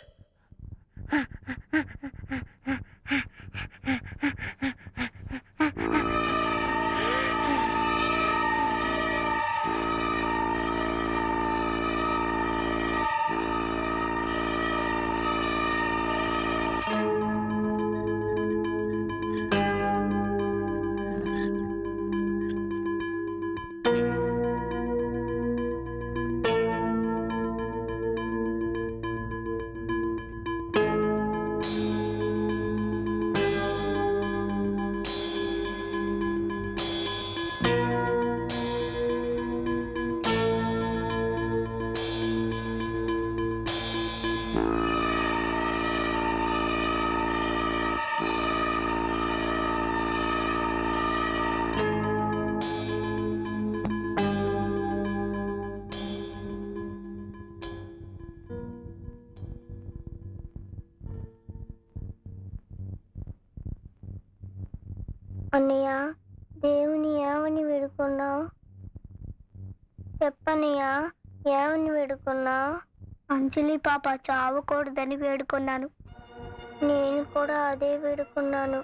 అన్నయ్య దేవుని ఏమని వేడుకున్నావు చెప్పనయ్యా ఏమని వేడుకున్నావు అంజలి పాప చావకూడదని వేడుకున్నాను నేను కూడా అదే వేడుకున్నాను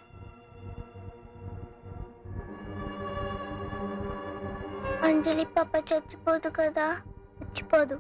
అంజలి పాప చచ్చిపోదు కదా చచ్చిపోదు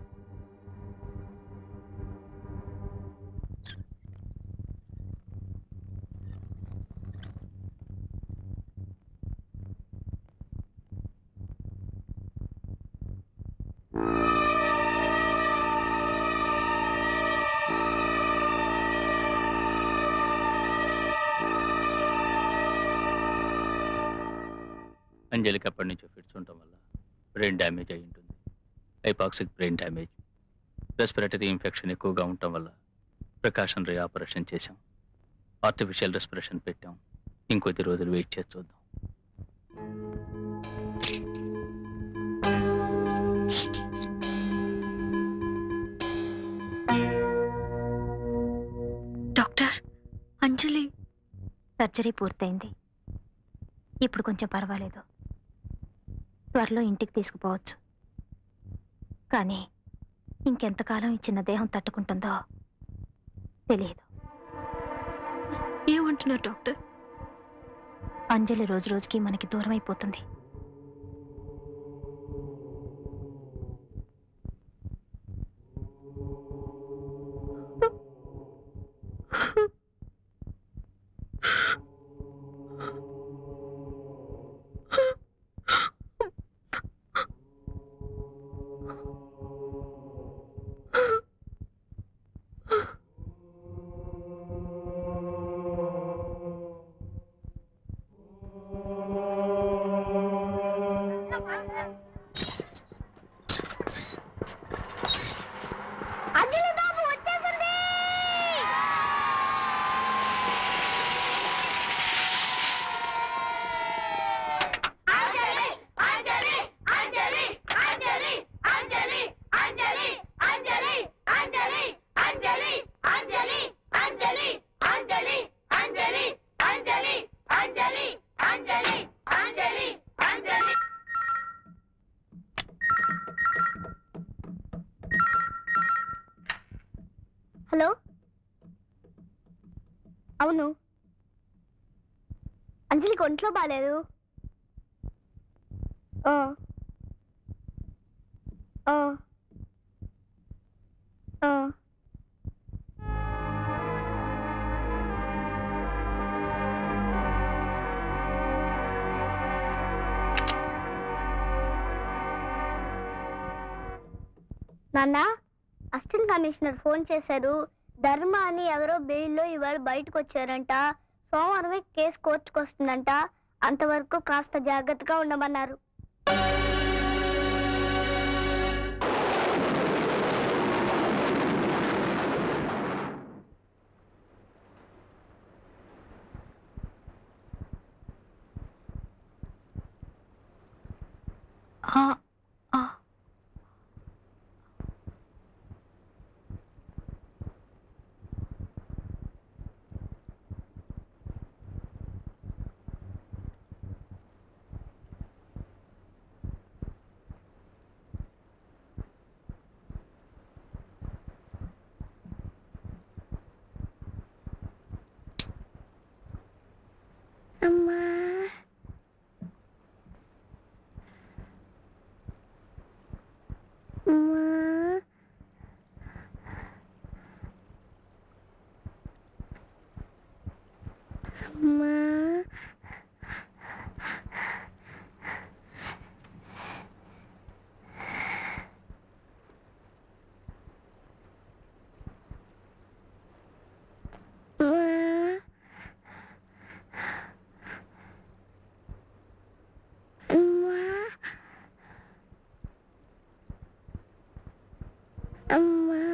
అంజలికి అప్పటి నుంచి ఫిట్స్ ఉండటం వల్ల బ్రెయిన్ డ్యామేజ్ అయి ఉంటుంది hypoxic brain damage respiratory infection ఎక్కువగా ఉండటం వల్ల ప్రికాషన్ రే ఆపరేషన్ చేశాం ఆర్టిఫిషియల్ రెస్పిరేషన్ పెట్టాం ఇంకొద్ది రోజులు వెయిట్ చేసి చూద్దాం డాక్టర్ అంజలి సర్జరీ పూర్తయింది ఇప్పుడు కొంచెం పర్వాలేదు త్వరలో ఇంటికి తీసుకుపోవచ్చు కానీ ఇంకెంతకాలం ఈ చిన్న దేహం తట్టుకుంటుందో తెలియదు ఏమంటున్నారు డాక్టర్ అంజలి రోజు రోజుకి మనకి దూరం అయిపోతుంది అంజలి బాబు వచ్చేసింది అంజలి అంజలి అంజలి అంజలి అంజలి అంజలి అంజలి అంజలి అంజలి అంజలి అంజలి అంజలి అంజలి అంజలి అంజలి అంజలి అంజలి అంజలి హలో అవును అంజలికి ఒంట్లో బాగాలేదు ఆ. ఆ. ఆ. నాన్న అసిస్టెంట్ కమిషనర్ ఫోన్ చేశారు ధర్మ అని ఎవరో బెయిల్లో ఇవాళ బయటకు వచ్చారంట సోమవారమే కేసు కోర్టుకు వస్తుందంట అంతవరకు కాస్త జాగ్రత్తగా ఉండమన్నారు ఆ, ఆ. అమ్మా అమ్మా అమ్మా అమ్మా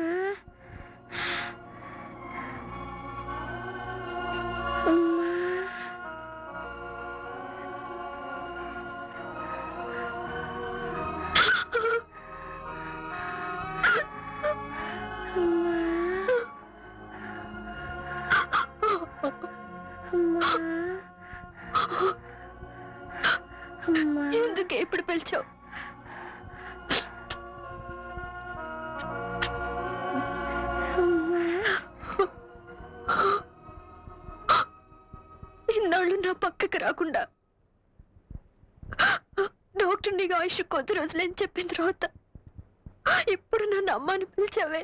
అమ్మా ఎందుకే ఇప్పుడు పిలిచావు ఇన్నాళ్ళు నా పక్కకి రాకుండా డాక్టర్ నీకు ఆయుష్ కొద్ది రోజులేని చెప్పిన తర్వాత ఇప్పుడు నన్ను అమ్మని పిలిచావే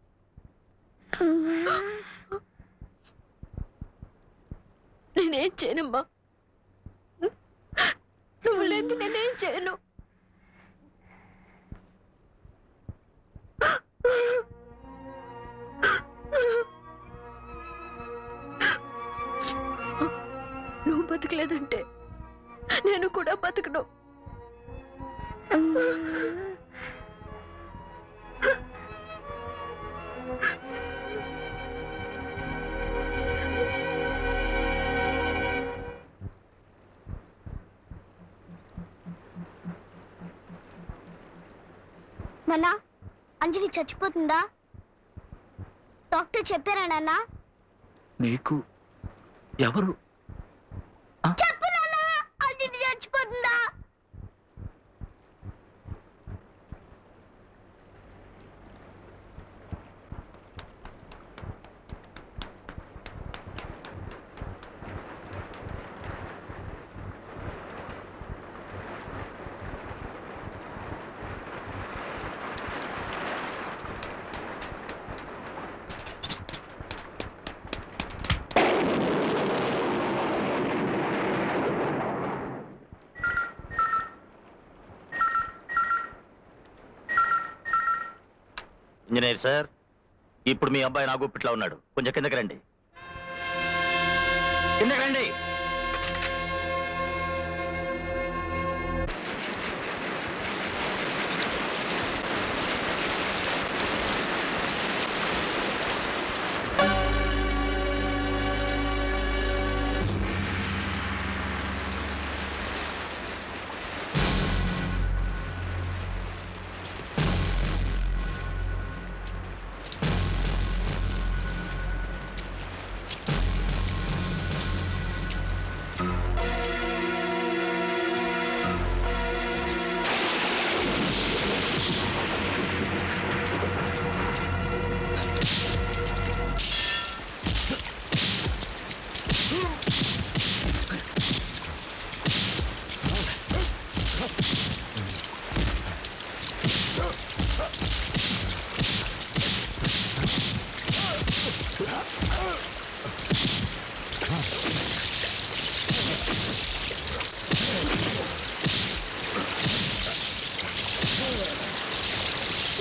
నేనేం చేయనమ్మా నువ్వు లేదు నేనేం చేయను నువ్వు బతకలేదంటే నేను కూడా బతకను నాన్న అంజలి చచ్చిపోతుందా డాక్టర్ చెప్పారా నాన్న నీకు ఎవరు చెప్పు నాన్న అంజలి చచ్చిపోతుందా ఇంజనీర్ సార్ ఇప్పుడు మీ అబ్బాయి నా గుప్పిట్లో ఉన్నాడు కొంచెం కిందకి రండి కిందకి రండి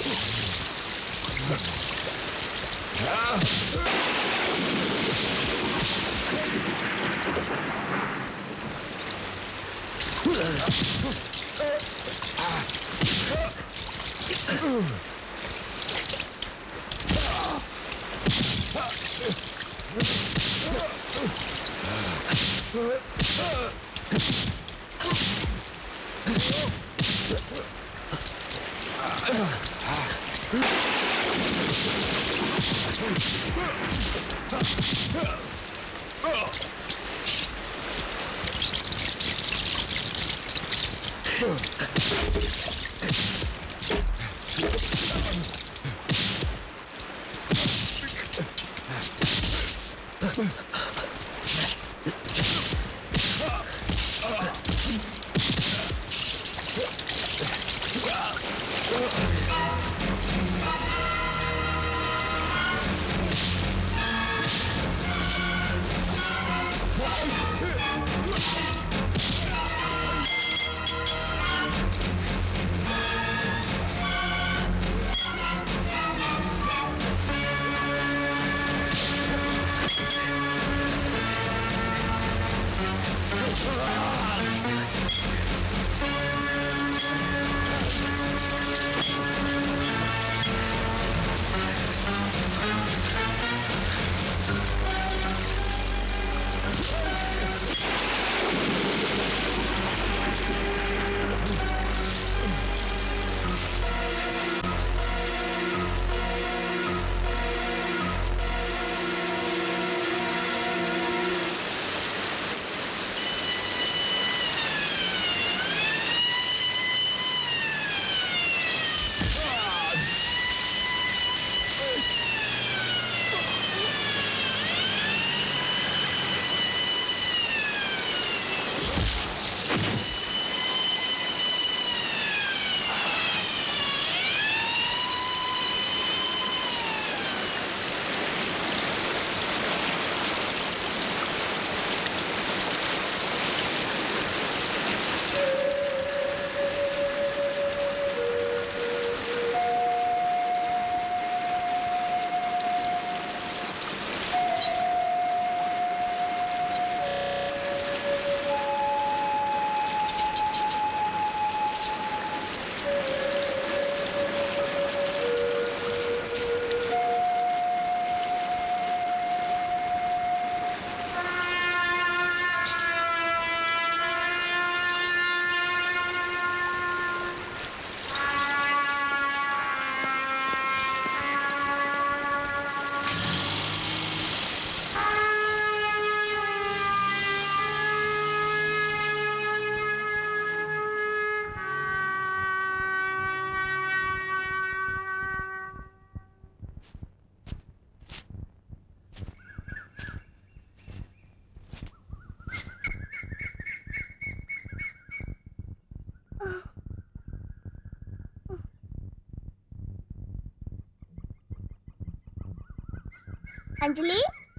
అంజలి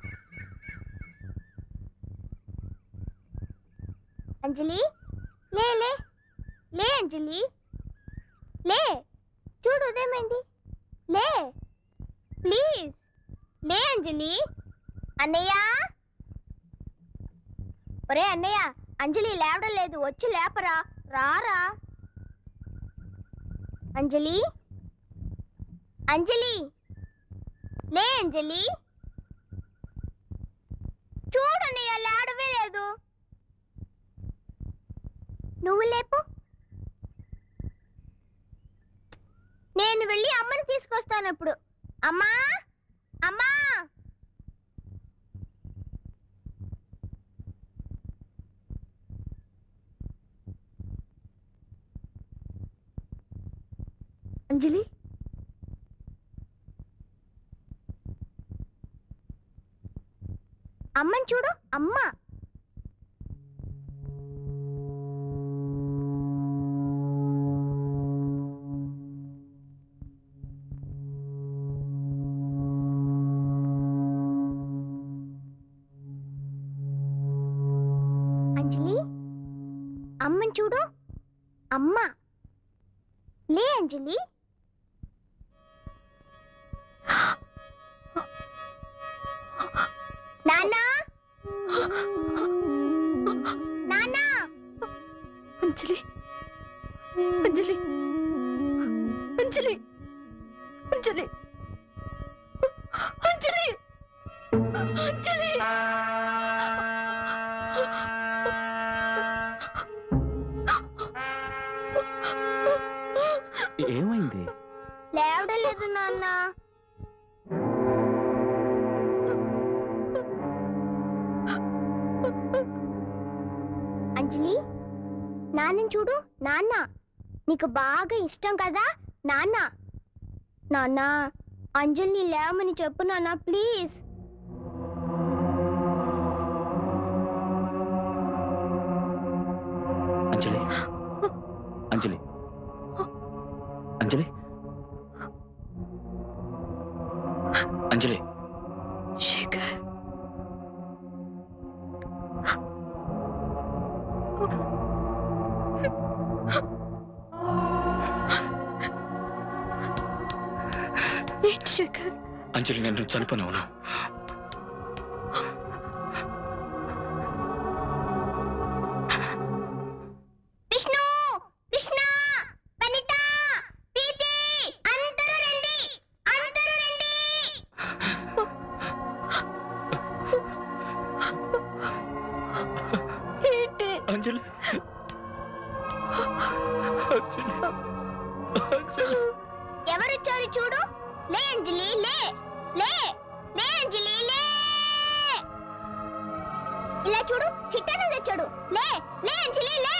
అంజలి లే లే లే అంజలి లే చూడు ఉదయమైంది లే ప్లీజ్ లే అంజలి అన్నయ్య ఒరే అన్నయ్య అంజలి లేవడం లేదు వచ్చి లేపరా రారా అంజలి అంజలి లే అంజలి చూడన్నయ్య లేడవే లేదు నువ్వు లేపు నేను వెళ్ళి అమ్మని తీసుకొస్తాను ఇప్పుడు అమ్మా అమ్మా అంజలి అమ్మని చూడు అమ్మ అంజలి అమ్మని చూడు అమ్మ లే అంజలి అంజలి అంజలి అంజలి అంజలి ఏమైంది లేవడం లేదు నాన్న అంజలి నాన్నని చూడు నాన్న నీకు బాగా ఇష్టం కదా నాన్న నాన్న అంజలిని లేవమని చెప్పు నాన్న ప్లీజ్ అంజలి అంజలి అంజలి అంజలి శేఖర్ ఏంటి శేఖర్ అంజలి నేను చనిపోయినావును విష్ణు కృష్ణ వనిత ప్రీతి అందరూ రండి అందరూ రండి ఏంటి అంజలి ఎవరొచ్చారు చూడు లే అంజలి లే లే లే అంజలి లే ఇలా చూడు చిట్టాను తెచ్చాడు లే లే అంజలి లే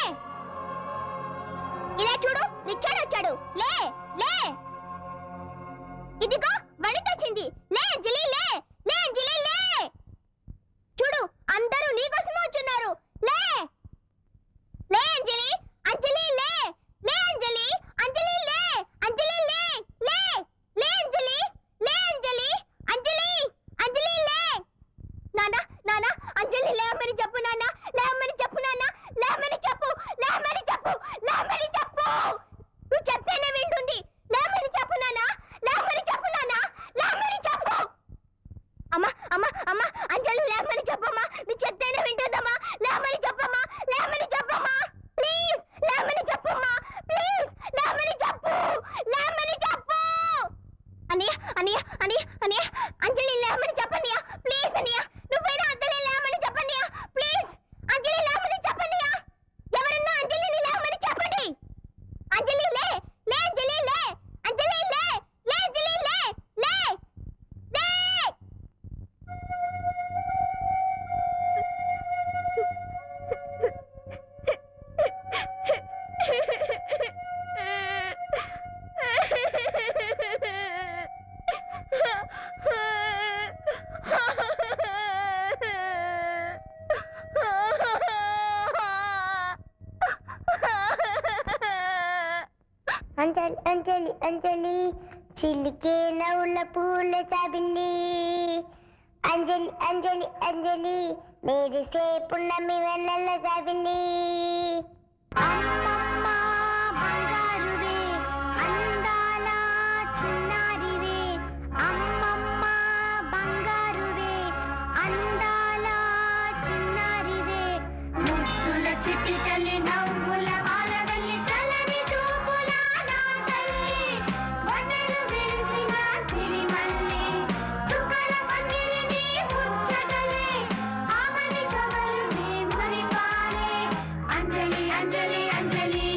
ఇలా చూడు రిచ్చాడు వచ్చాడు లే లే ఇదిగో వనిత వచ్చింది లే అంజలి లే లే అంజలి లే చూడు అందరూ నీకోసమే వచ్చున్నారు లే లే అంజలి అంజలి లే లే అంజలి అంజలి లే అంజలి లే లే లే అంజలి లే అంజలి అంజలి అంజలి లే నాన్న నాన్న అంజలి లేమని చెప్పు నాన్న లేమని చెప్పు నాన్న లేమని చెప్పు లేమని చెప్పు లేమని చెప్పు నువ్వు చెప్తేనే వింటుంది లేమని చెప్పు నాన్న లేమని చెప్పు నాన్న లేమని చెప్పు అమ్మా అమ్మా అమ్మా అంజలి లేమని చెప్పమ్మా నువ్వు చెప్తేనే వింటుందమ్మా లేమని చెప్పమ్మా లేమని చెప్పమ్మా ప్లీజ్ లేమని చెప్పమ్మా ప్లీజ్ లేమని చెప్పు లేమని చెప్పు అనియా అనియా అనియా అనియా అంజలి లేమని చెప్పనియా ప్లీజ్ అనియా నువ్వైనా అంజలి లేమని చెప్పనియా ప్లీజ్ అంజలి లేమని చెప్పనియా ఎవరన్నా అంజలిని లేమని చెప్పండి అంజలి లే లే అంజలి లే అంజలి లే లే అంజలి లే లే లే అంజలి అంజలి అంజలి చిలికే నవ్వుల పూల చాబిల్లి అంజలి అంజలి అంజలి మెరిసే పున్నమి వెన్నెల చాబిల్లి అమ్మమ్మ బంగారువే అందాల చిన్నారివే అమ్మమ్మ బంగారువే అందాల చిన్నారివే ముద్దుల చిట్టి తల్లి నవ్వుల వారవల్లి చల్లని చూపుల నా తల్లి వనరు విరిసిన సిరిమల్లి చుక్కల పందిరిని ముచ్చటలే ఆమని కవలుని మురిపాలే అంజలి అంజలి అంజలి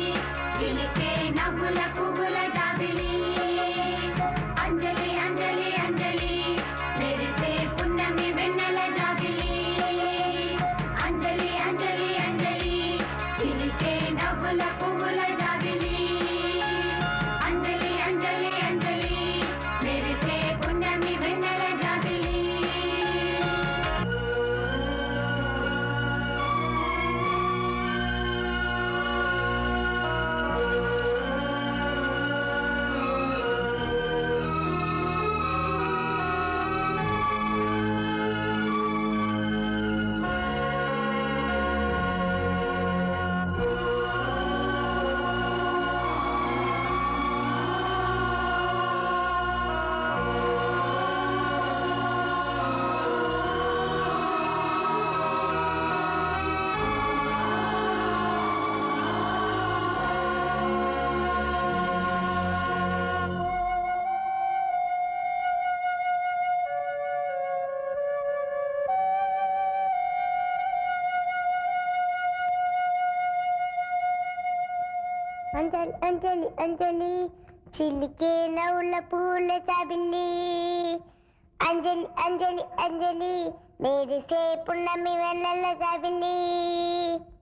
అంజలి అంజలి అంజలి చిల్లికే నవ్వుల పూల చాబిల్లి అంజలి అంజలి అంజలి మెరిసే పున్నమి వెన్నెల చాబిల్లి